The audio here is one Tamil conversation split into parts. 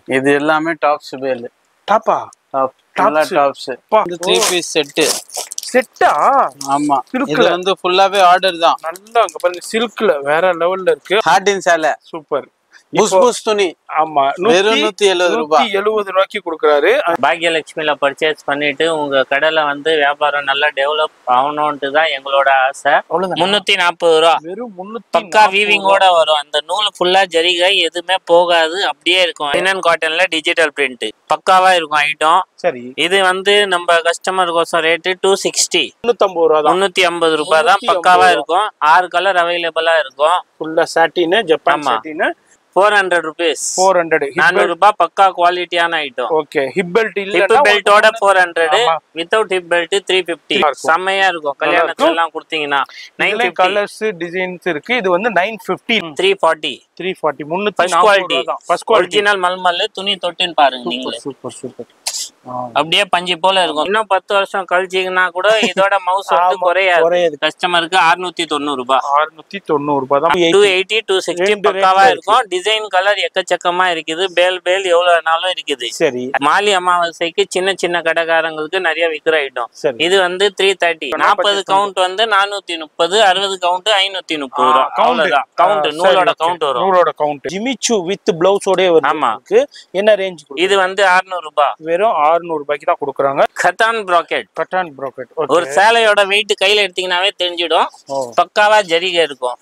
இது எல்லாமே டாப்ஸ் பேல் டாப்பா டாப் நல்லா டாப்ஸ் அப்பா. இந்த த்ரீ பீஸ் செட்டு செட்டா ஆமா Silk இது வந்து ஃபுல்லாவே ஆர்டர் தான் நல்லா அங்க பாருங்க சில்க்ல வேற லெவல்ல இருக்கு ஹார்டின் சேலை சூப்பர் புஷ் புஷ் துணி ஆமா வெறும் நூத்தி எழுபது ரூபாய் நூத்தி எழுபது ரூபாய்க்கு கொடுக்குறாரு பாக்யலட்சுமியில பர்ச்சேஸ் பண்ணிட்டு உங்க கடையில வந்து வியாபாரம் நல்லா டெவலப் ஆகணும்ட்டு தான் எங்களோட ஆசை அவ்வளவுதான் முன்னூத்தி நாற்பது ரூபா வெறும் முன்னூத்தி பக்கா வீவிங்கோட வரும் அந்த நூல் ஃபுல்லா ஜரிகை எதுவுமே போகாது அப்படியே இருக்கும் லினன் காட்டன்ல டிஜிட்டல் பிரிண்ட் பக்காவா இருக்கும் ஐட்டம் சரி இது வந்து நம்ம கஸ்டமர் கோசம் ரேட்டு டூ சிக்ஸ்டி முன்னூத்தம்பது ரூபா தான் முன்னூத்தி ஐம்பது ரூபாய் தான் 350 பக்காவா இருக்கும் ஆறு கலர் அவைலபிளா இருக்கும் ஃபுல்லா சாட்டின் ஜப்பான் ஆமா. Satin four hundred rupees four hundred நானூறு ரூபாய் பக்கா குவாலிட்டியான item okay hip belt hip இல்ல பெல்ட்டோட ஃபோர் ஹண்ட்ரட் ஆமா. Without hip belt three fifty நல்லா இருக்கும். செம்மையா இருக்கும் கல்யாணத்துல எல்லாம் கொடுத்தீங்கன்னா நைன் இதுல கலர்ஸ் டிசைன்ஸ் இருக்கு இது வந்து nine fifty three forty three forty முன்னூத்தி ஃபர்ஸ்ட் நாற்பது குவாலிட்டி ரூபா தான் ஃபர்ஸ்ட் குவாலிட்டி ஒரிஜினல் மல்மல் துணி தொட்டுன்னு பாருங்க நீங்களே சூப்பர் சூப்பர் அப்படியே பஞ்சு போல இருக்கும் இன்னும் பத்து வருஷம் கழிச்சீங்கன்னா கூட இதோட மவுஸ் வந்து ஆமா, குறையாது குறையாது. கஸ்டமருக்கு அறுநூத்தி தொண்ணூறு ரூபாய் அறுநூத்தி தொண்ணூறு ரூபாய் தான் டூ எயிட்டி டூ சிக்ஸ்டி ரெண்டு பக்காவா range இருக்கும் டிசைன் கலர் எக்கச்சக்கமா இருக்குது பேல் பேல் எவ்வளவு வேணாலும் இருக்குது சரி மாலி அமாவாசைக்கு சின்ன சின்ன கடைக்காரங்களுக்கு நிறைய விக்கிற ஐட்டம் சரி இது வந்து த்ரீ தேர்ட்டி நாற்பது கவுண்ட் வந்து நானூத்தி முப்பது அறுபது கவுண்ட் ஐநூத்தி முப்பது ரூபா அவ்வளவுதான் கவுண்ட் நூலோட கவுண்ட் வரும் நூலோட கவுண்ட் ஜிமிச்சு வித் பிளவுஸோட ஆமா. இருக்கு என்ன ரேஞ்ச் இது வந்து அறுநூறு ரூபாய் வெறும் 600 ரூபாய்க்கு தான் கொடுக்குறாங்க கத்தான் ப்ராக்கெட் கட்டான் ப்ராக்கெட் ஒரு சேலையோட வெயிட் கையில எடுத்தீங்கன்னாவே தெரிஞ்சிடும் ஓ. பக்காவா ஜரிகை இருக்கும்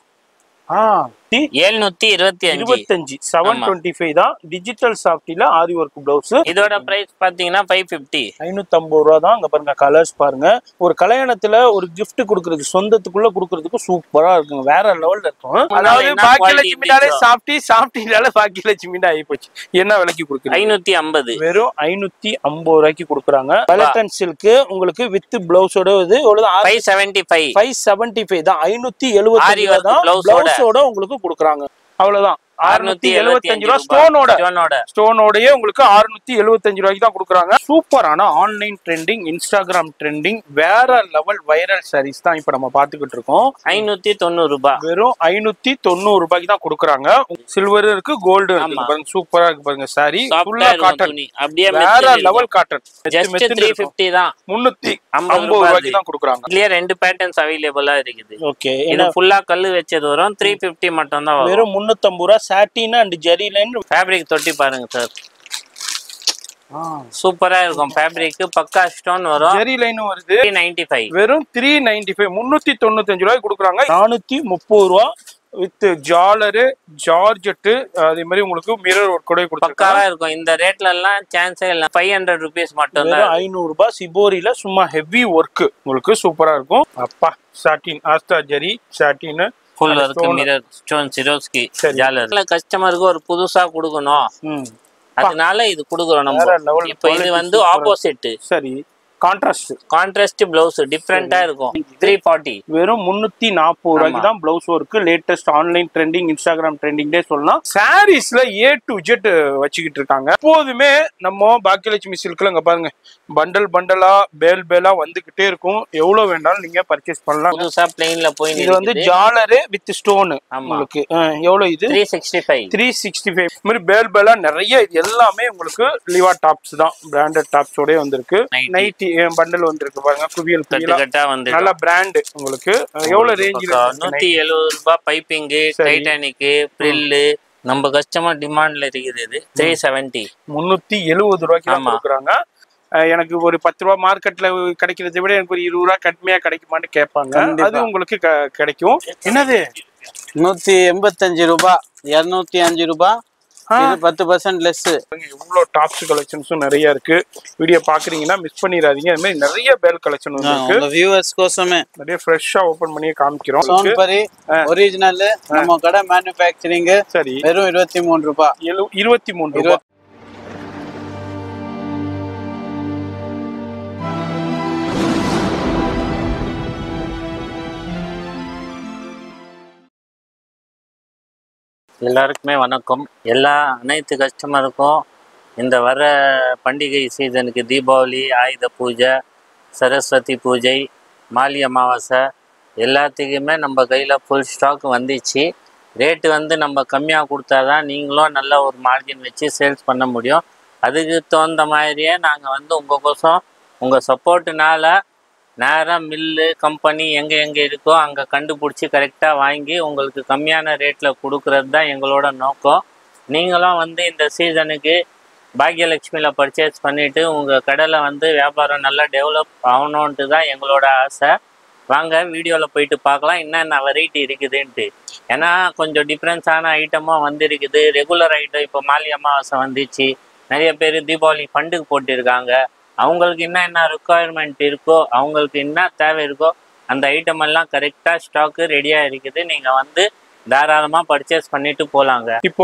ஆ எழுநூத்தி இருபத்தி அஞ்சு இருபத்தஞ்சு செவன் ஆமா. டுவெண்ட்டி ஃபைவ் தான் டிஜிட்டல் சாஃப்டில ஆரி ஒர்க் பிளவுஸ் இதோட பிரைஸ் பாத்தீங்கன்னா ஃபைவ் பிப்டி ஐநூத்தி ஐம்பது ரூபா தான் அங்க பாருங்க கலர்ஸ் பாருங்க ஒரு கல்யாணத்துல ஒரு gift கொடுக்கறதுக்கு சொந்தத்துக்குள்ள கொடுக்கறதுக்கு சூப்பரா இருக்குங்க வேற லெவல்ல இருக்கும் அதாவது என்ன பாக்கியலட்சுமினாலே quality சாப்பிட்டி சாப்பிட்டீங்கனால பாக்கியலட்சுமினா ஆகி போச்சு என்ன விலைக்கு கொடுக்குறீங்க ஐநூத்தி ஐம்பது வெறும் ஐநூத்தி ஐம்பது ரூபாய்க்கு கொடுக்குறாங்க பெலட்டன் சில்க் உங்களுக்கு வித் பிளவுஸோட இது எவ்வளவு five seventy five five seventy five தான் ஐநூத்தி எழுபத்தி Aari work தான் blouse ஓட. பிளவுஸோட உங்களுக்கு கொடுக்குறாங்க அவ்வளவுதான் அறுநூத்தி எழுபத்தஞ்சு ரூபா ரூபாய் ஸ்டோனோட ஸ்டோனோட ஸ்டோனோடயே உங்களுக்கு 675 எழுபத்தஞ்சு ரூபாய்க்கு தான் கொடுக்குறாங்க சூப்பரான ஆன்லைன் ட்ரெண்டிங் இன்ஸ்டாகிராம் ட்ரெண்டிங் வேற லெவல் வைரல் சாரீஸ் தான் இப்போ நம்ம பார்த்துக்கிட்டு இருக்கோம் ஐநூத்தி தொண்ணூறு ரூபாய் வெறும் ஐநூத்தி தொண்ணூறு ரூபாய்க்கு தான் கொடுக்குறாங்க சில்வர் இருக்கு கோல்டு இருக்கு ஆமா. பாருங்க சூப்பரா இருக்கு பாருங்க சாரி சாஃப்டா ஃபுல்லா இருக்கும் காட்டன் துணி அப்படியே வேற level cotton just three fifty தான் முன்னூத்தி ஐம்பது ஐம்பது ரூபாய் ரூபாய்க்கு தான் கொடுக்குறாங்க இதுலயே ரெண்டு பேட்டர்ன்ஸ் அவைலபிளா இருக்குது ஓகே இது ஃபுல்லா கல்லு வச்சது வரும் த்ரீ பிப்டி மட்டும் தான் வரும் வெறும் முன்னூத்தம்பது ரூபா satin and zari line fabric தொட்டி பாருங்க சார் சூப்பரா இருக்கும் ஃபேப்ரிக் பக்கா ஸ்டோன் வரும் ஜெரி லைனும் வருது த்ரீ நைன்டி ஃபைவ் வெறும் த்ரீ நைன்டி ஃபைவ் முன்னூத்தி தொண்ணூத்தஞ்சு ரூபாய்க்கு கொடுக்குறாங்க நானூத்தி முப்பது ரூபா வித் ஜாலரு ஜார்ஜெட்டு அதே மாதிரி உங்களுக்கு மிரர் ஒர்க் கூட கொடுத்துருக்காங்க பக்காவா இருக்கும் இந்த ரேட்ல எல்லாம் சான்ஸே இல்ல ஃபைவ் ஹண்ட்ரட் ருபீஸ் மட்டும் தான் வெறும் ஐநூறு ரூபாய் சிபோரியில சும்மா ஹெவி ஒர்க் உங்களுக்கு சூப்பரா இருக்கும் அப்பா சாட்டின் ஆஸ்தா ஜெரி சாட்டின் ஃபுல் அந்த இருக்கு stone. மிரர் ஸ்டோன் சிரோஸ்கி சரி. ஜாலர் கஸ்டமருக்கு ஒரு புதுசா கொடுக்கணும் ம் அதனால இது கொடுக்குறோம் வேற நம்ம level இப்போ இது quality வந்து super ஆ ஆப்போசிட் சரி கான்ட்ராஸ்ட் கான்ட்ராஸ்ட் பிளவுஸ் டிஃப்ரெண்டா இருக்கும் த்ரீ ஃபார்ட்டி வெறும் முன்னூத்தி நாற்பது ரூபாய்க்கு தான் blouse work latest online trending Instagram ட்ரெண்டிங்டே சொல்லலாம் சாரீஸ்ல ஏ டு ஜெட் வச்சுக்கிட்டு இருக்காங்க எப்போதுமே நம்ம பாக்கியலட்சுமி சில்க்ல இங்க பாருங்க பண்டல் பண்டலா பேல் பேலா வந்துகிட்டே இருக்கும் எவ்வளவு வேணாலும் நீங்க பர்ச்சேஸ் பண்ணலாம் புதுசா பிளெயின்ல போய் இது வந்து ஜாலரு வித் ஸ்டோனு ஆமா. உங்களுக்கு அஹ், எவ்வளவு இது three sixty five three sixty five மாதிரி பேல் பேலா நிறைய இது எல்லாமே உங்களுக்கு லிவா டாப்ஸ் தான் பிராண்டட் டாப்ஸோடய வந்திருக்கு Nighty. நைட்டி பண்டல் வந்திருக்கு பாருங்க குவியல் கட்டு குவியலா கட்டா வந்து நல்ல பிராண்ட் உங்களுக்கு அஹ், எவ்வளவு ரேஞ்சில் நூத்தி எழுபது ரூபாய் பைப்பிங்கு டைட்டானிக்கு ப்ரில்லு நம்ம கஸ்டமர் டிமாண்ட்ல இருக்குது இது த்ரீ செவன்டி முன்னூத்தி எழுபது ரூபாய்க்கு தான் ஆமா. கொடுக்குறாங்க அஹ், எனக்கு ஒரு பத்து ரூபா மார்க்கெட்ல கிடைக்கிறதை விட எனக்கு ஒரு இருபது ரூபா கம்மியா கிடைக்குமான்னு கேட்பாங்க கண்டிப்பா. அது உங்களுக்கு க- கிடைக்கும் என்னது நூத்தி எண்பத்தஞ்சு ரூபாய் இருநூத்தி அஞ்சு ரூபாய் இது பத்து பர்சன்ட் லெஸ் இவ்வளோ டாப்ஸ் கலெக்ஷன்ஸும் நிறைய இருக்கு வீடியோ பாக்குறீங்கன்னா மிஸ் பண்ணிடாதீங்க அது மாதிரி நிறைய பேல் கலெக்ஷன் வந்து இருக்கு உங்க வியூவர்ஸ் கோசமே நிறைய ஃப்ரெஷ்ஷா ஓபன் பண்ணி காமிக்கிறோம் சோன்பரி ஒரிஜினல் நம்ம கடை மேனுஃபேக்சரிங் சரி வெறும் இருபத்தி மூணு ரூபாய் எழு இருபத்தி மூணு ரூபாய் எல்லாருக்குமே வணக்கம் எல்லா அனைத்து கஸ்டமருக்கும் இந்த வர பண்டிகை சீசனுக்கு தீபாவளி ஆயுத பூஜை சரஸ்வதி பூஜை மாலி அமாவாசை எல்லாத்துக்குமே நம்ம கையில் ஃபுல் ஸ்டாக் வந்துச்சு ரேட்டு வந்து நம்ம கம்மியாக கொடுத்தாதான் நீங்களும் நல்ல ஒரு மார்ஜின் வச்சு சேல்ஸ் பண்ண முடியும் அதுக்கு தகுந்த மாதிரியே நாங்கள் வந்து உங்களுக்கோசம் உங்கள் சப்போர்ட்டுனால நேராக மில்லு கம்பெனி எங்கே எங்கே இருக்கோ அங்கே கண்டுபிடிச்சி கரெக்டாக வாங்கி உங்களுக்கு கம்மியான ரேட்டில் கொடுக்கறது தான் எங்களோட நோக்கம் நீங்களும் வந்து இந்த சீசனுக்கு பாக்யலட்சுமியில் பர்ச்சேஸ் பண்ணிவிட்டு உங்கள் கடையில் வந்து வியாபாரம் நல்லா டெவலப் ஆகணுன்ட்டு தான் எங்களோட ஆசை வாங்க வீடியோவில் போயிட்டு பார்க்கலாம் என்னென்ன வெரைட்டி இருக்குதுன்ட்டு ஏன்னா கொஞ்சம் டிஃப்ரென்ஸான ஐட்டமும் வந்திருக்குது ரெகுலர் ஐட்டம் இப்போ மாலி அமாவாசை வந்துச்சு நிறைய பேர் தீபாவளி ஃபண்டுக்கு போட்டிருக்காங்க அவங்களுக்கு என்ன என்ன ரெக்குவயர்மெண்ட் இருக்கோ அவங்களுக்கு என்ன தேவை இருக்கோ அந்த ஐட்டம் எல்லாம் கரெக்டாக ஸ்டாக்கு ரெடியாக இருக்குது நீங்கள் வந்து தாராளமாக பர்ச்சேஸ் பண்ணிட்டு போகலாங்க இப்போ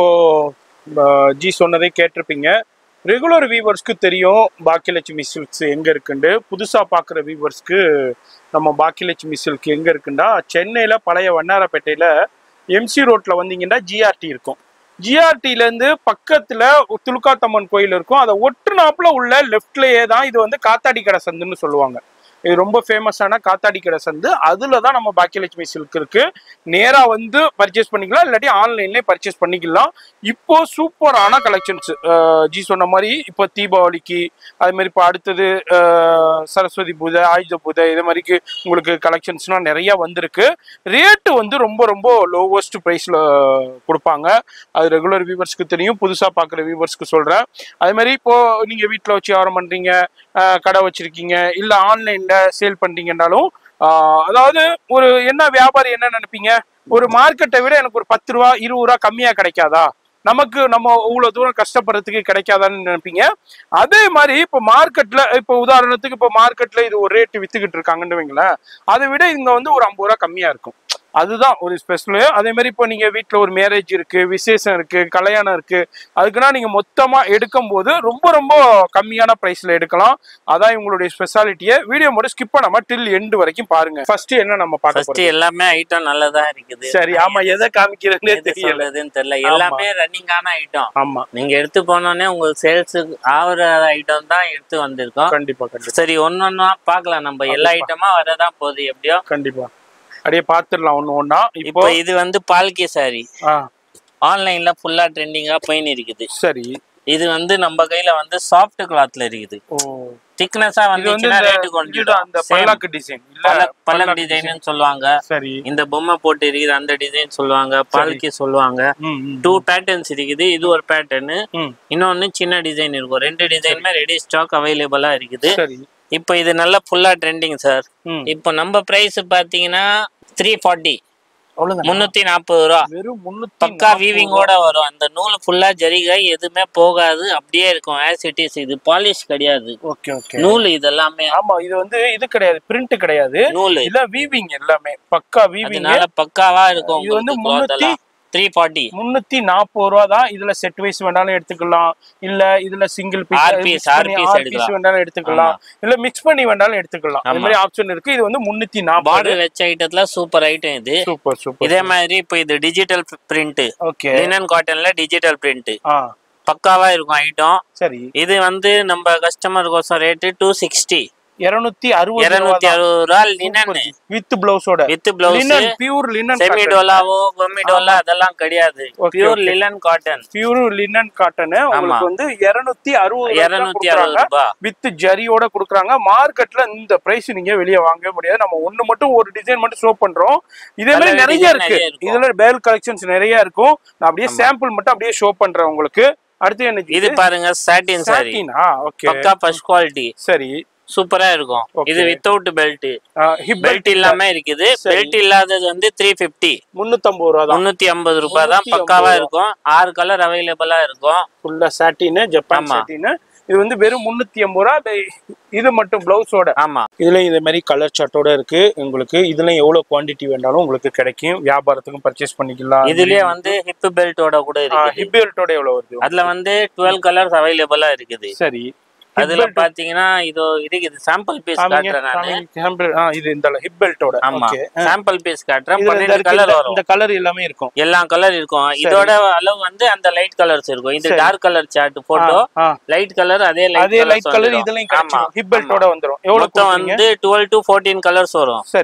அஹ், ஜி சொன்னதை கேட்டிருப்பீங்க ரெகுலர் வியூவர்ஸ்க்கு தெரியும் பாக்கியலட்சுமி சில்க்ஸ் எங்க இருக்குண்டு புதுசா பார்க்குற வியூவர்ஸ்க்கு நம்ம பாக்கியலட்சுமி சில்க் எங்க இருக்குண்டா சென்னையில பழைய வண்ணாரப்பேட்டையில எம்சி ரோட்ல வந்தீங்கன்னா ஜிஆர்டி இருக்கும் ஜிஆர்டில இருந்து பக்கத்துல துலுக்காத்தம்மன் கோயில் இருக்கும் அதை ஒட்டுனாப்புல உள்ள லெஃப்ட்லயே தான் இது வந்து காத்தாடி கடை சந்துன்னு சொல்லுவாங்க இது ரொம்ப ஃபேமஸான காத்தாடி கடை சந்து அதுல தான் நம்ம பாக்கியலட்சுமி சில்க் இருக்கு நேரா வந்து பர்ச்சேஸ் பண்ணிக்கலாம் இல்லாட்டி ஆன்லைன்லயே பர்ச்சேஸ் பண்ணிக்கலாம் இப்போ சூப்பரான கலெக்ஷன்ஸ் ஜி சொன்ன மாதிரி இப்போ தீபாவளிக்கு அது மாதிரி இப்போ அடுத்தது அஹ், சரஸ்வதி பூஜை ஆயுத பூஜை இது மாதிரிக்கு உங்களுக்கு கலெக்ஷன்ஸ்லாம் நிறைய வந்திருக்கு ரேட்டு வந்து ரொம்ப ரொம்ப லோவஸ்ட் ப்ரைஸில் கொடுப்பாங்க அது ரெகுலர் வியூவர்ஸ்க்கு தெரியும் புதுசாக பார்க்குற வியூவர்ஸ்க்கு சொல்கிறேன் அது மாதிரி இப்போ நீங்கள் வீட்டில் வச்சு வியாபாரம் பண்ணுறீங்க கடை வச்சிருக்கீங்க இல்லை ஆன்லைனில் சேல் பண்ணுறீங்கன்னாலும் ஆஹ் அதாவது ஒரு என்ன வியாபாரி என்ன நினைப்பீங்க ஒரு மார்க்கெட்டை விட எனக்கு ஒரு பத்து ரூபா இருபது ரூபா கம்மியா கிடைக்காதா நமக்கு நம்ம இவ்வளவு தூரம் கஷ்டப்படுறதுக்கு கிடைக்காதான்னு நினைப்பீங்க அதே மாதிரி இப்போ மார்க்கெட்ல இப்போ உதாரணத்துக்கு இப்போ மார்க்கெட்ல இது ஒரு ரேட்டு வித்துக்கிட்டு இருக்காங்கன்னு வைங்களேன் அதை விட இங்க வந்து ஒரு ஐம்பது ரூபா கம்மியா இருக்கும் அதுதான் ஒரு ஸ்பெஷல் அதே மாதிரி இப்போ நீங்க வீட்டில் ஒரு மேரேஜ் இருக்கு விசேஷம் இருக்கு கல்யாணம் இருக்கு அதுக்குன்னா நீங்க மொத்தமா எடுக்கும் போது ரொம்ப ரொம்ப கம்மியான பிரைஸ்ல எடுக்கலாம் அதான் இவங்களுடைய ஸ்பெஷாலிட்டியை வீடியோ மட்டும் ஸ்கிப் பண்ணாம டில் எண்டு வரைக்கும் பாருங்க ஃபர்ஸ்ட் என்ன நம்ம பார்க்க ஃபர்ஸ்ட் போறோம் எல்லாமே ஐட்டம் நல்லதா இருக்குது சரி ஆமா எதை காமிக்கிறதுனே எது தெரியல சொல்றதுன்னு தெரியல எல்லாமே ரன்னிங்கான ஐட்டம் ஆமா நீங்க எடுத்து போனோடனே உங்களுக்கு சேல்ஸ் ஆகுற ஐட்டம் தான் எடுத்து வந்திருக்கோம் கண்டிப்பா கண்டிப்பா சரி ஒன்னொன்னா பார்க்கலாம் நம்ம எல்லா ஐட்டமா வரதான் போகுது எப்படியோ கண்டிப்பா அப்படியே பாத்துடலாம் ஒண்ணு ஒண்ணா இப்போ இப்போ இது வந்து பால்கி சாரி ஆ ஆன்லைன்ல ஃபுல்லா ட்ரெண்டிங்கா போயின்னு இருக்குது சரி இது வந்து நம்ம கையில வந்து சாஃப்ட் கிளாத்ல இருக்குது ஓ திக்னஸா இது வந்து வந்துச்சுன்னா இந்த ரேட்டு இதுதான் கொஞ்சம் அந்த பல்லாக்கு டிசைன் இல்ல பல்லக் டிசைன் சொல்லுவாங்க சரி இந்த பொம்மை போட்டு இருக்குது அந்த டிசைன் சொல்லுவாங்க பால்கி சொல்லுவாங்க ம், ம், டூ பேட்டர்ன்ஸ் இருக்குது இது ஒரு பேட்டர்னு ம். இன்னொன்னு சின்ன டிசைன் இருக்கும் ரெண்டு டிசைனுமே ரெடி ஸ்டாக் அவைலபிளா இருக்குது சரி இப்போ இது நல்லா ஃபுல்லா ட்ரெண்டிங் சார் ம். இப்போ நம்ம பிரைஸ் பாத்தீங்கன்னா த்ரீ ஃபார்ட்டி அவ்வளவுதான் முந்நூத்தி நாற்பது ரூபா வெறும் முன்னூத்தி பக்கா வீவிங்கோட வரும் அந்த நூல் ஃபுல்லா ஜரிகை எதுவுமே போகாது அப்படியே இருக்கும் ஆஸ் இட் இஸ் இது பாலிஷ் கிடையாது ஓகே ஓகே நூல் இது எல்லாமே ஆமா இது வந்து இது கிடையாது பிரிண்ட் கிடையாது நூல் இல்ல வீவிங் எல்லாமே பக்கா வீவிங் அதனால பக்காவா இருக்கும் இது வந்து முன்னூத்தி த்ரீ ஃபார்ட்டி முன்னூத்தி நாற்பது ரூபா தான் இதுல செட் வைஸ் வேணாலும் எடுத்துக்கலாம் இல்ல இதுல single R piece, R piece piece எடுக்கலாம். வேணாலும் எடுத்துக்கலாம் இல்ல மிக்ஸ் பண்ணி வேணாலும் எடுத்துக்கலாம் அந்த ஆமா. மாதிரி ஆப்ஷன் இருக்கு இது வந்து முன்னூத்தி நாற்பது பார்டர் வச்ச ஐட்டத்துல சூப்பர் ஐட்டம் இது சூப்பர் சூப்பர் இதே மாதிரி இப்போ இது டிஜிட்டல் பிரிண்ட் ஓகே லினன் காட்டன்ல டிஜிட்டல் பிரிண்ட் ஆ பக்காவா இருக்கும் ஐட்டம் சரி இது வந்து நம்ம கஸ்டமருக்கோசம் ரேட்டு டூ சிக்ஸ்டி இருநூத்தி அறுபது இருநூத்தி அறுபது ரூபா லினன் வித் பிளவுஸோட with blouse linen pure linen semi டோலாவோ கொமி டோலா அதெல்லாம் கிடையாது Okay, pure okay. Linen cotton pure linen cotton உங்களுக்கு வந்து இருநூத்தி அறுபது இருநூத்தி அறுபது ரூபாய் வித் ஜரியோட குடுக்குறாங்க மார்க்கெட்ல இந்த பிரைஸ் நீங்க வெளியே வாங்கவே முடியாது நம்ம ஒண்ணு மட்டும் ஒரு டிசைன் மட்டும் ஷோ பண்றோம் இதே மாதிரி Colour நிறைய design இருக்கு நிறைய இருக்கும். இதுல பேல் கலெக்ஷன்ஸ் நிறைய இருக்கும் நான் அப்படியே சாம்பிள் மட்டும் அப்படியே ஷோ பண்றேன் உங்களுக்கு அடுத்து என்ன இது பாருங்க சாட்டின் சாரி சாட்டினா ஓகே பக்கா ஃபர்ஸ்ட் குவாலிட்டி சரி சூப்பரா இருக்கும் Okay. இது வித்தவுட் பெல்ட் ஹிப் பெல்ட் இல்லாம இருக்குது சரி. பெல்ட் இல்லாதது வந்து த்ரீ பிப்டி முன்னூத்தம்பது ரூபா தான் முன்னூத்தி ஐம்பது ரூபாய் தான் 350 பக்காவா இருக்கும் ஆறு கலர் அவைலபிளா இருக்கும் ஃபுல்லா சாட்டின் ஜப்பான் ஆமா. சாட்டின் இது வந்து வெறும் முன்னூத்தி ஐம்பது ரூபா இந்த இது மட்டும் பிளவுஸோட ஆமா இதுலயும் இதே மாதிரி கலர் சார்ட்டோட இருக்கு உங்களுக்கு இதுலயும் எவ்வளவு குவாண்டிட்டி வேண்டாலும் உங்களுக்கு கிடைக்கும் வியாபாரத்துக்கும் பர்ச்சேஸ் பண்ணிக்கலாம் இதுலயே வந்து ஹிப் பெல்ட்டோட கூட இருக்குது ஹிப் பெல்ட்டோட எவ்வளவு வருது அதுல வந்து டுவெல் கலர்ஸ் அவைலபிளா இருக்குது சரி அதுல பாத்தீங்கன்னா இதோ இருக்குது சாம்பிள் பீஸ் காட்டுறேன் நானு இது இந்த ஹிப் பெல்ட்டோட ஆமா ஓகே சாம்பிள் பீஸ் காட்டுறேன் இதுல இந்த பன்னெண்டு இருக்கு, கலர் இந்த- வரும் இந்த கலர் எல்லாமே இருக்கும் எல்லா கலர் இருக்கும் இதோட அளவு வந்து அந்த லைட் கலர்ஸ் இருக்கும் இது சரி. டார்க் கலர் சார்ட் போட்டோ ஆ, லைட் கலர் அதே லைட் அதே லைட் கலர் இதுலயும் கிடைச்சிடும் ஹிப் பெல்ட்டோட வந்துரும் எவ்வளவு மொத்தம் கொடுக்குறீங்க வந்து டுவெல் டு ஃபோர்டீன் கலர்ஸ் வரும் சரி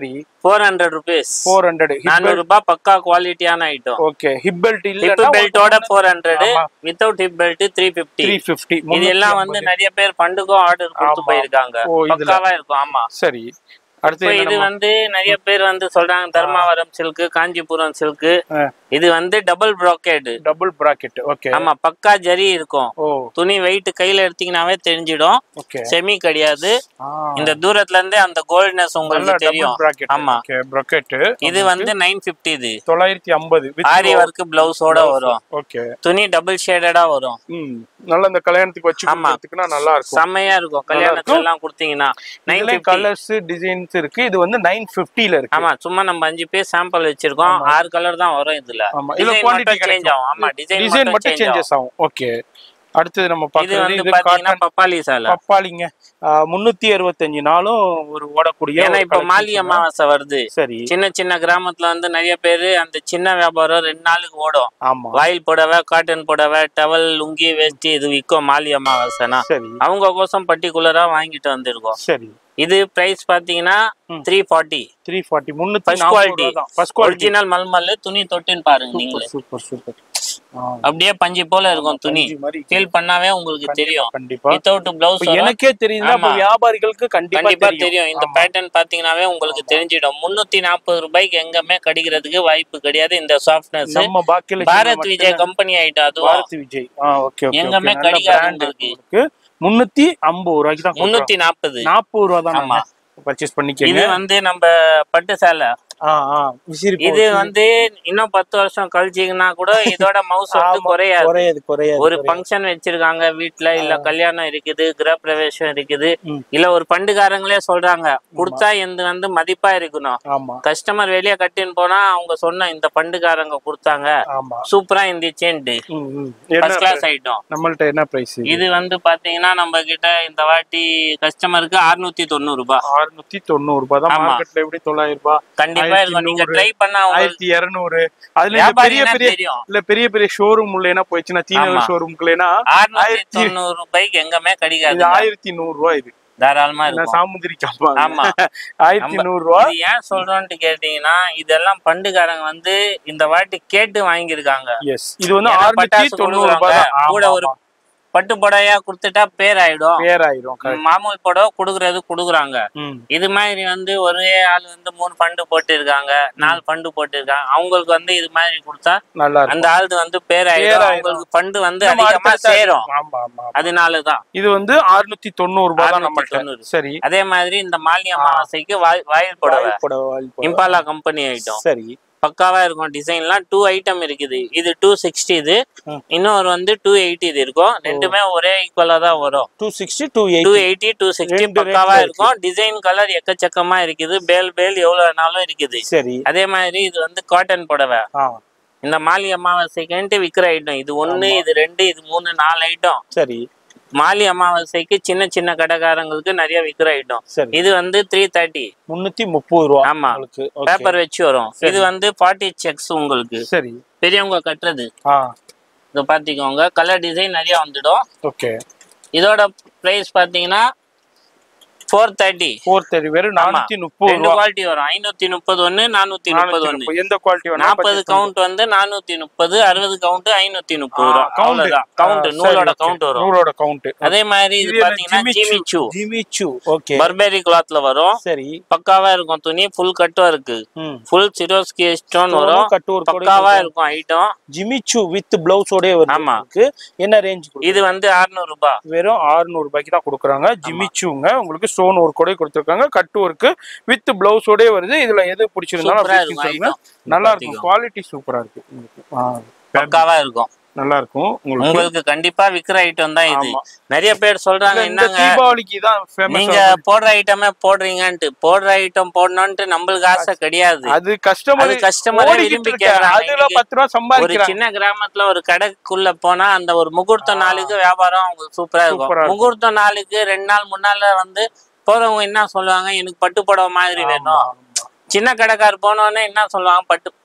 four hundred rupees four hundred நானூறு ரூபாய் பக்கா குவாலிட்டியான item okay hip belt hip இல்ல பெல்ட்டோட ஃபோர் ஹண்ட்ரட் ஆமா. Without hip belt three fifty three fifty இது எல்லாம் வந்து நிறைய பேர் பண்டுக்கும் ஆர்டர் கொடுத்து ஆமா. போயிருக்காங்க ஓ, இதுல. பக்காவா இருக்கும் ஆமா சரி அடுத்து இப்ப என்ன இது நம்ம- வந்து நிறைய பேர் வந்து சொல்றாங்க தர்மாவரம் சில்க் காஞ்சிபுரம் சில்க் ஆ. இது வந்து double brocade double brocade okay ஆமா பக்கா ஜரி இருக்கும் ஓ துணி வெயிட் கையில எடுத்தீங்கன்னாவே தெரிஞ்சிடும் ஓகே செமி கிடையாது ஆ இந்த தூரத்துல இருந்தே அந்த கோல்ட்னஸ் நல்ல உங்களுக்கு டபுள் தெரியும் பிராக்கெட் ஆமா. ஓகே பிராக்கெட் இது வந்து நைன் பிப்டி இது தொள்ளாயிரத்தி ஐம்பது ஆரி ஒர்க் பிளவுஸோட வரும் ஓகே துணி டபுள் ஷேடடா வரும் ம் நல்ல இந்த கல்யாணத்துக்கு வச்சு ஆமா. கொடுக்கறதுக்குன்னா நல்லா இருக்கும் செம்மையா இருக்கும் கல்யாணத்துல எல்லாம் கொடுத்தீங்கன்னா நைன் இதுல கலர்ஸ் டிசைன்ஸ் இருக்கு இது வந்து நைன் பிப்டில இருக்கு ஆமா சும்மா நம்ம அஞ்சு பேர் சாம்பிள் வச்சிருக்கோம் ஆறு கலர் தான் வரும் இதுல ஆமா இதுல டிசைன் குவாலிட்டி மட்டும் சேஞ்ச் ஆகும் ஆமா டிசைன் டிசைன் மட்டும் மட்டும் சேஞ்ச் ஆகும் சேஞ்சஸ் ஆகும் ஓகே அடுத்தது நம்ம இது பாக்குறது வந்து இது பாத்தீங்கன்னா காட்டன் பப்பாளி சாலை பப்பாளிங்க முன்னூத்தி அறுபத்தஞ்சு நாளும் ஒரு ஓடக்கூடிய ஏன்னா ஒரு இப்ப மாலி collection. அமாவாசை வருது சரி சின்ன சின்ன கிராமத்துல வந்து நிறைய பேரு அந்த சின்ன வியாபாரம் ரெண்டு நாளுக்கு ஓடும் ஆமா வாயில் புடவை காட்டன் புடவை டவல் லுங்கி வேஷ்டி இது விற்கும் மாலி அமாவாசைனா சரி அவங்க கோசம் பர்டிகுலரா வாங்கிட்டு வந்திருக்கோம் சரி இது பிரைஸ் பாத்தீங்கன்னா ம். த்ரீ ஃபார்ட்டி த்ரீ ஃபார்ட்டி முன்னூத்தி ஃபர்ஸ்ட் நாற்பது குவாலிட்டி ரூபா தான் ஃபர்ஸ்ட் குவாலிட்டி ஒரிஜினல் மல்மல் துணி தொட்டுன்னு பாருங்க நீங்களே சூப்பர் சூப்பர் அப்படியே பஞ்சு போல இருக்கும் துணி மாதிரி ஃபீல் பண்ணாவே உங்களுக்கு தெரியும் கண்டிப்பா வித்தவுட் பிளவுஸ் இப்ப எனக்கே தெரியுதுன்னா அப்ப ஆமா. வியாபாரிகளுக்கு கண்டிப்பா கண்டிப்பா தெரியும் தெரியும் இந்த பேட்டர்ன் பாத்தீங்கன்னாவே உங்களுக்கு தெரிஞ்சிடும் முன்னூத்தி நாற்பது ரூபாய்க்கு எங்கமே கிடைக்கிறதுக்கு வாய்ப்பு கிடையாது இந்த சாஃப்ட்னஸ் நம்ம பாக்கில பாரத் விஜய் கம்பெனி ஐட்டம் அதுவும் பாரத் விஜய் ஆ ஓகே ஓகே எங்கேயுமே நல்ல கிடைக்காது brand உங்களுக்கு. இருக்கு முன்னூத்தி ஐம்பது ரூபாய்க்கு தான் முன்னூத்தி நாற்பது நாற்பது ரூபா தான் ஆமா. பர்ச்சேஸ் இது பண்ணிக்கங்க வந்து நம்ம பட்டு சேலை ஆ ஆ விசிறி இது வந்து இன்னும் பத்து வருஷம் கழிச்சீங்கன்னா கூட இதோட மவுஸ் வந்து ஆமா, குறையாது குறையாது குறையாது ஒரு ஃபங்க்ஷன் வச்சிருக்காங்க வீட்ல இல்ல கல்யாணம் இருக்குது கிரகப்பிரவேசம் இருக்குது ம். இல்ல ஒரு பண்டுகாரங்களே சொல்றாங்க கொடுத்தா எந்த வந்து மதிப்பா இருக்கணும் ஆமா கஸ்டமர் வெளியே கட்டின்னு போனா அவங்க சொன்ன இந்த பண்டுகாரங்க கொடுத்தாங்க ஆமா சூப்பரா இருந்துச்சுன்ட்டு ம், ம். என்ன ஃபர்ஸ்ட் கிளாஸ் ஐட்டம் நம்மள்ட்ட என்ன பிரைஸ் இது வந்து பாத்தீங்கன்னா நம்ம கிட்ட இந்த வாட்டி கஸ்டமருக்கு அறுநூத்தி தொண்ணூறு ரூபாய் அறுநூத்தி தொண்ணூறு ரூபாய் தான் ஆமா. மார்க்கெட்ல எப்படி தொள்ளாயிரம் ரூபாய் கண்டிப்பா இருக்கும் நீங்க நூறு, ட்ரை பண்ணா உங்களுக்கு ஆயிரத்தி இருநூறு அதுல இந்த பெரிய வியாபாரினா பெரிய தெரியும் இல்ல பெரிய பெரிய ஷோரூம் உள்ளேனா போயிடுச்சுன்னா தீனவர் ஆமா. ஷோரூம்குள்ளேனா அறுநூத்தி ஆயிரத்தி- தொண்ணூறு ரூபாய்க்கு எங்கமே இது கிடைக்காது ஆயிரத்தி நூறு ரூபாய் இது தாராளமா என்ன இருக்கும் சாமுந்திரி காப்பாங்க ஆமா ஆயிரத்தி நம்ம- நூறு ரூபாய் இது ஏன் சொல்றோம்னு கேட்டீங்கன்னா இதெல்லாம் பண்டுகாரங்க வந்து இந்த வாட்டி கேட்டு வாங்கியிருக்காங்க எஸ் இது வந்து ஏன்னா அறுநூத்தி பட்டாசு தொண்ணூறு ரூபாய் தான் கொடுக்குறாங்க. கூட ஒரு பட்டு புடவையா கொடுத்துட்டா பேர் ஆயிடும் பேராயிரும் correct. மாமூல் புடவை கொடுக்கறது கொடுக்குறாங்க ம் இது மாதிரி வந்து ஒரே ஆள் வந்து மூணு ஃபண்டு போட்டிருக்காங்க நாலு ஃபண்டு போட்டிருக்காங்க அவங்களுக்கு வந்து இது மாதிரி கொடுத்தா நல்லா இருக்கும் அந்த ஆளுது வந்து பேர் ஆயிடும் பேராயிடும். அவங்களுக்கு ஃபண்டு வந்து நம்ம அதிகமா அடுத்தடுத்த- சேரும் ஆமா ஆமா அதனாலதான் இது வந்து அறுநூத்தி தொண்ணூறு ரூபாய் தான் 690. நம்மள்ட்ட சரி அதே மாதிரி இந்த மாலினி அமாவாசைக்கு வாய்- வாயில் புடவை வாயில் புடவை, வாயில் புடவை. இம்பாலா கம்பெனி ஐட்டம் சரி பக்காவா இருக்கும் டிசைன்லாம் டூ ஐட்டம் இருக்குது இது டூ சிக்ஸ்டி இது ம். இன்னொரு வந்து டூ எயிட்டி இது இருக்கும் ரெண்டுமே ஒரே ஈக்குவலா தான் வரும் two sixty two two eight eighty two sixty ரெண்டு பக்காவா rate ல இருக்கும் டிசைன் கலர் எக்கச்சக்கமா இருக்குது பேல் பேல் எவ்வளவு வேணாலும் இருக்குது சரி அதே மாதிரி இது வந்து காட்டன் புடவை ஆ இந்த மாலி அமாவாசைக்குன்ட்டு விக்கிற ஐட்டம் இது ஒண்ணு இது ரெண்டு இது மூணு நாலு ஐட்டம் சரி மாலி அமாவாசைக்கு சின்ன சின்ன கடைக்காரங்களுக்கு நிறைய விக்கிற ஐட்டம் சரி இது வந்து த்ரீ தேர்ட்டி முன்னூத்தி முப்பது ரூபா ஆமா. உங்களுக்கு Okay. பேப்பர் வச்சு வரும் இது வந்து ஃபார்ட்டி செக்ஸ் உங்களுக்கு சரி பெரியவங்க கட்டுறது ஆ இதை பார்த்துக்கோங்க கலர் டிசைன் நிறைய வந்துடும் ஓகே இதோட பிரைஸ் பார்த்தீங்கன்னா ஃபோர் தேர்ட்டி ஃபோர் தேர்ட்டி வெறும் நானூத்தி முப்பது ரெண்டு ரூபா குவாலிட்டி வரும் ஐநூத்தி முப்பது ஒன்று நானூத்தி முப்பது நானூத்தி ஒன்று முப்பது. எந்த குவாலிட்டி வேணா நாற்பது கவுண்ட் வந்து நானூத்தி முப்பது அறுபது கவுண்ட் ஐநூத்தி முப்பது ரூபா அவ்வளவுதான் கவுண்ட் நூலோட கவுண்ட் வரும் நூலோட கவுண்ட் அதே மாதிரி இது பாத்தீங்கன்னா ஜிமிச்சு ஜிமிச்சு ஓகே பர்பேரி கிளாத்ல வரும் சரி பக்காவா இருக்கும் துணி ஃபுல் கட்டும் இருக்கு ம் ஃபுல் சிரோஸ்கி ஸ்டோன் வரும் கட்டு ஒரு பக்காவா இருக்கும் ஐட்டம் ஜிமிச்சு வித் பிளவுஸோடய வருது ஆமா. உங்களுக்கு. என்ன ரேஞ்ச் இது வந்து 600 ரூபாய் வெறும் 600 ரூபாய்க்கு தான் கொடுக்குறாங்க ஜிமிச்சுங்க உங்களுக்கு ஸ்டோன் ஒர்க் கூட கொடுத்துருக்காங்க கட்டு ஒர்க் வித் பிளவுஸோடய வருது இதுல எது பிடிச்சிருந்தாலும் சூப்பரா அப்படி இருக்கும் சொல்லுங்க item. நல்லா பாத்தீங்க. இருக்கும் குவாலிட்டி சூப்பரா இருக்கு உங்களுக்கு. ஆ, பக்காவா இருக்கும் நல்லா இருக்கும் உங்களுக்கு உங்களுக்கு கண்டிப்பா விக்கிற ஐட்டம் தான் இது ஆமா. நிறைய பேர் சொல்றாங்க இல்ல, இந்த என்னங்க தீபாவளிக்கு தான் நீங்க ஃபேமஸ் போடுற ஐட்டமே போடுறீங்கன்ட்டு போடுற ஐட்டம் போடணும்ட்டு நம்மளுக்கு ஆசை கிடையாது அது கஸ்டமர் அது customer ஏ விரும்பி கேக்குறாங்க. அதுல இன்னைக்கு பத்து ரூபா ஒரு சம்பாதிக்கிறாங்க சின்ன கிராமத்துல ஒரு கடைக்குள்ள போனா அந்த ஒரு முகூர்த்த நாளுக்கு வியாபாரம் உங்களுக்கு சூப்பரா சூப்பரா இருக்கும் இருக்கும். முகூர்த்த நாளுக்கு ரெண்டு நாள் முன்னால வந்து போறவங்க என்ன சொல்லுவாங்க எனக்கு பட்டு புடவை மாதிரி வேணும் சின்ன கடைக்கார் போனோடனே என்ன சொல்லுவாங்க பட்டு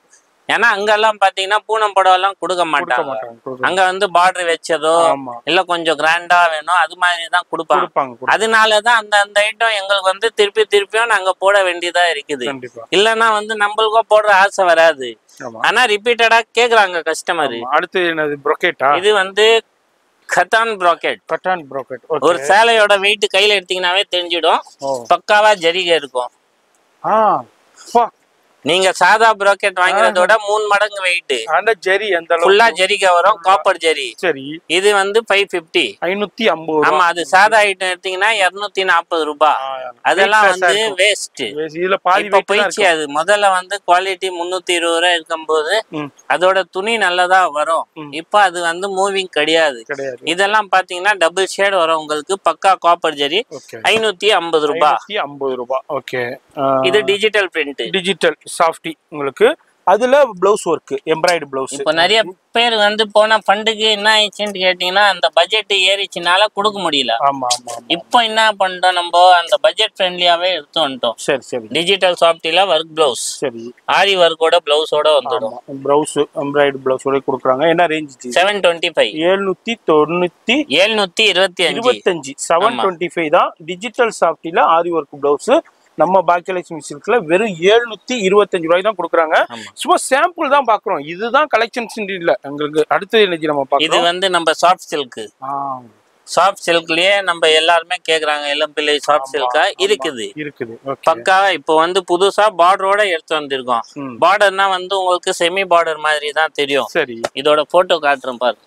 ஏன்னா அங்கெல்லாம் பாத்தீங்கன்னா பூனம் புடவை எல்லாம் கொடுக்க கொடுக்க மாட்டாங்க மாட்டாங்க கொடுக்க- அங்க வந்து பார்டர் வச்சதோ ஆமா இல்ல கொஞ்சம் கிராண்டா வேணும் அது மாதிரி தான் கொடுப்பாங்க கொடுப்பாங்க கொடுப்பாங்க. அதனாலதான் அந்த அந்த ஐட்டம் எங்களுக்கு வந்து திருப்பி திருப்பியும் நாங்க போட வேண்டியதா இருக்குது கண்டிப்பா இல்லைன்னா வந்து நம்மளுக்கும் போடுற ஆசை வராது ஆமா ஆனா ரிப்பீட்டடா கேக்குறாங்க கஸ்டமர் ஆமா. அடுத்து என்னது ப்ரொக்கேட்டா இது வந்து கத்தான் ப்ராக்கெட் கட்டான் ப்ரோக்கெட் ஒரு ஓகே சேலையோட வெயிட் கையில எடுத்தீங்கன்னாவே தெரிஞ்சிடும் ஓ பக்காவா ஜரிகை இருக்கும் ஆ பா நீங்க சாதா ப்ராக்கெட் வாங்குறத விட மூணு மடங்கு வெயிட் அந்த ஜெரி எந்த ஃபுல்லா அளவுக்கு ஜரிகை வரும் காப்பர் ஜரி சரி இது வந்து ஃபைவ் ஃபிஃப்டி ஐநூத்தி ஐம்பது ரூபா ஆமா அது சாதா ஐட்டம் எடுத்தீங்கன்னா இருநூத்தி நாற்பது ரூபாய் ஆ, அதெல்லாம் weightless ஆ வந்து இருக்கும். வேஸ்ட் இதுல பாதி இப்ப weight தான் போயிடுச்சு இருக்கும். அது முதல்ல வந்து குவாலிட்டி முன்னூத்தி இருபது ரூபாய் இருக்கும்போது ம், அதோட துணி நல்லதா வரும் ம். இப்ப அது வந்து மூவிங் கிடையாது கிடையாது இதெல்லாம் பாத்தீங்கன்னா டபுள் ஷேட் வரும் உங்களுக்கு பக்கா காப்பர் ஜரி ஓகே ஐநூத்தி ஐம்பது ரூபாய் ஐநூத்தி ஐம்பது ரூபாய் ஓகே இது டிஜிட்டல் பிரிண்ட் டிஜிட்டல் சாஃப்டி உங்களுக்கு அதுல பிளவுஸ் ஒர்க் எம்ப்ராய்டு பிளவுஸ் இப்போ நிறைய பேர் வந்து போன ஃபண்டுக்கு என்ன ஆயிடுச்சுன்னு கேட்டீங்கன்னா அந்த பட்ஜெட் ஏறிச்சுனால கொடுக்க முடியல ஆமா ஆமா ஆமா. இப்போ என்ன பண்ணிட்டோம் நம்ம அந்த பட்ஜெட் ஃப்ரெண்ட்லியாவே எடுத்து வந்துட்டோம் சரி சரி டிஜிட்டல் சாஃப்டில ஒர்க் பிளவுஸ் சரி ஆரி ஒர்க்கோட பிளவுஸோட வந்துடும் ஆமா பிளவுஸ் எம்ப்ராய்டு பிளவுஸோட கொடுக்குறாங்க என்ன ரேஞ்ச் செவன் டுவெண்ட்டி ஃபைவ் ஏழ்நூத்தி தொண்ணூத்தி ஏழ்நூத்தி இருபத்தி அஞ்சு இருபத்தஞ்சு செவன் ஆமா. டுவெண்ட்டி ஃபைவ் தான் டிஜிட்டல் சாஃப்டில ஆரி ஒர்க் பிளவுஸ் நம்ம பாக்கியலட்சுமி சில்க்ல வெறும் ஏழ்நூத்தி இருபத்தஞ்சு ரூபாய் தான் கொடுக்குறாங்க ஆமா. சும்மா சாம்பிள் தான் பாக்குறோம் இதுதான் கலெக்ஷன்ஸ் இல்ல எங்களுக்கு அடுத்தது இன்னைக்கு நம்ம இது பாக்குறோம் வந்து நம்ம சாஃப்ட் சில்க் ஆ, சாஃப்ட் சில்க்லயே நம்ம எல்லாருமே கேக்குறாங்க இளம்பிள்ளை சாஃப்ட் ஆமா, சில்கா ஆமா. இருக்குது இருக்குது ஓகே பக்காவா இப்போ வந்து புதுசா பார்டரோட எடுத்து வந்திருக்கோம் ம். பார்டர்னா வந்து உங்களுக்கு செமி பார்டர் மாதிரி தான் தெரியும் சரி இதோட போட்டோ காட்டுறேன் பாரு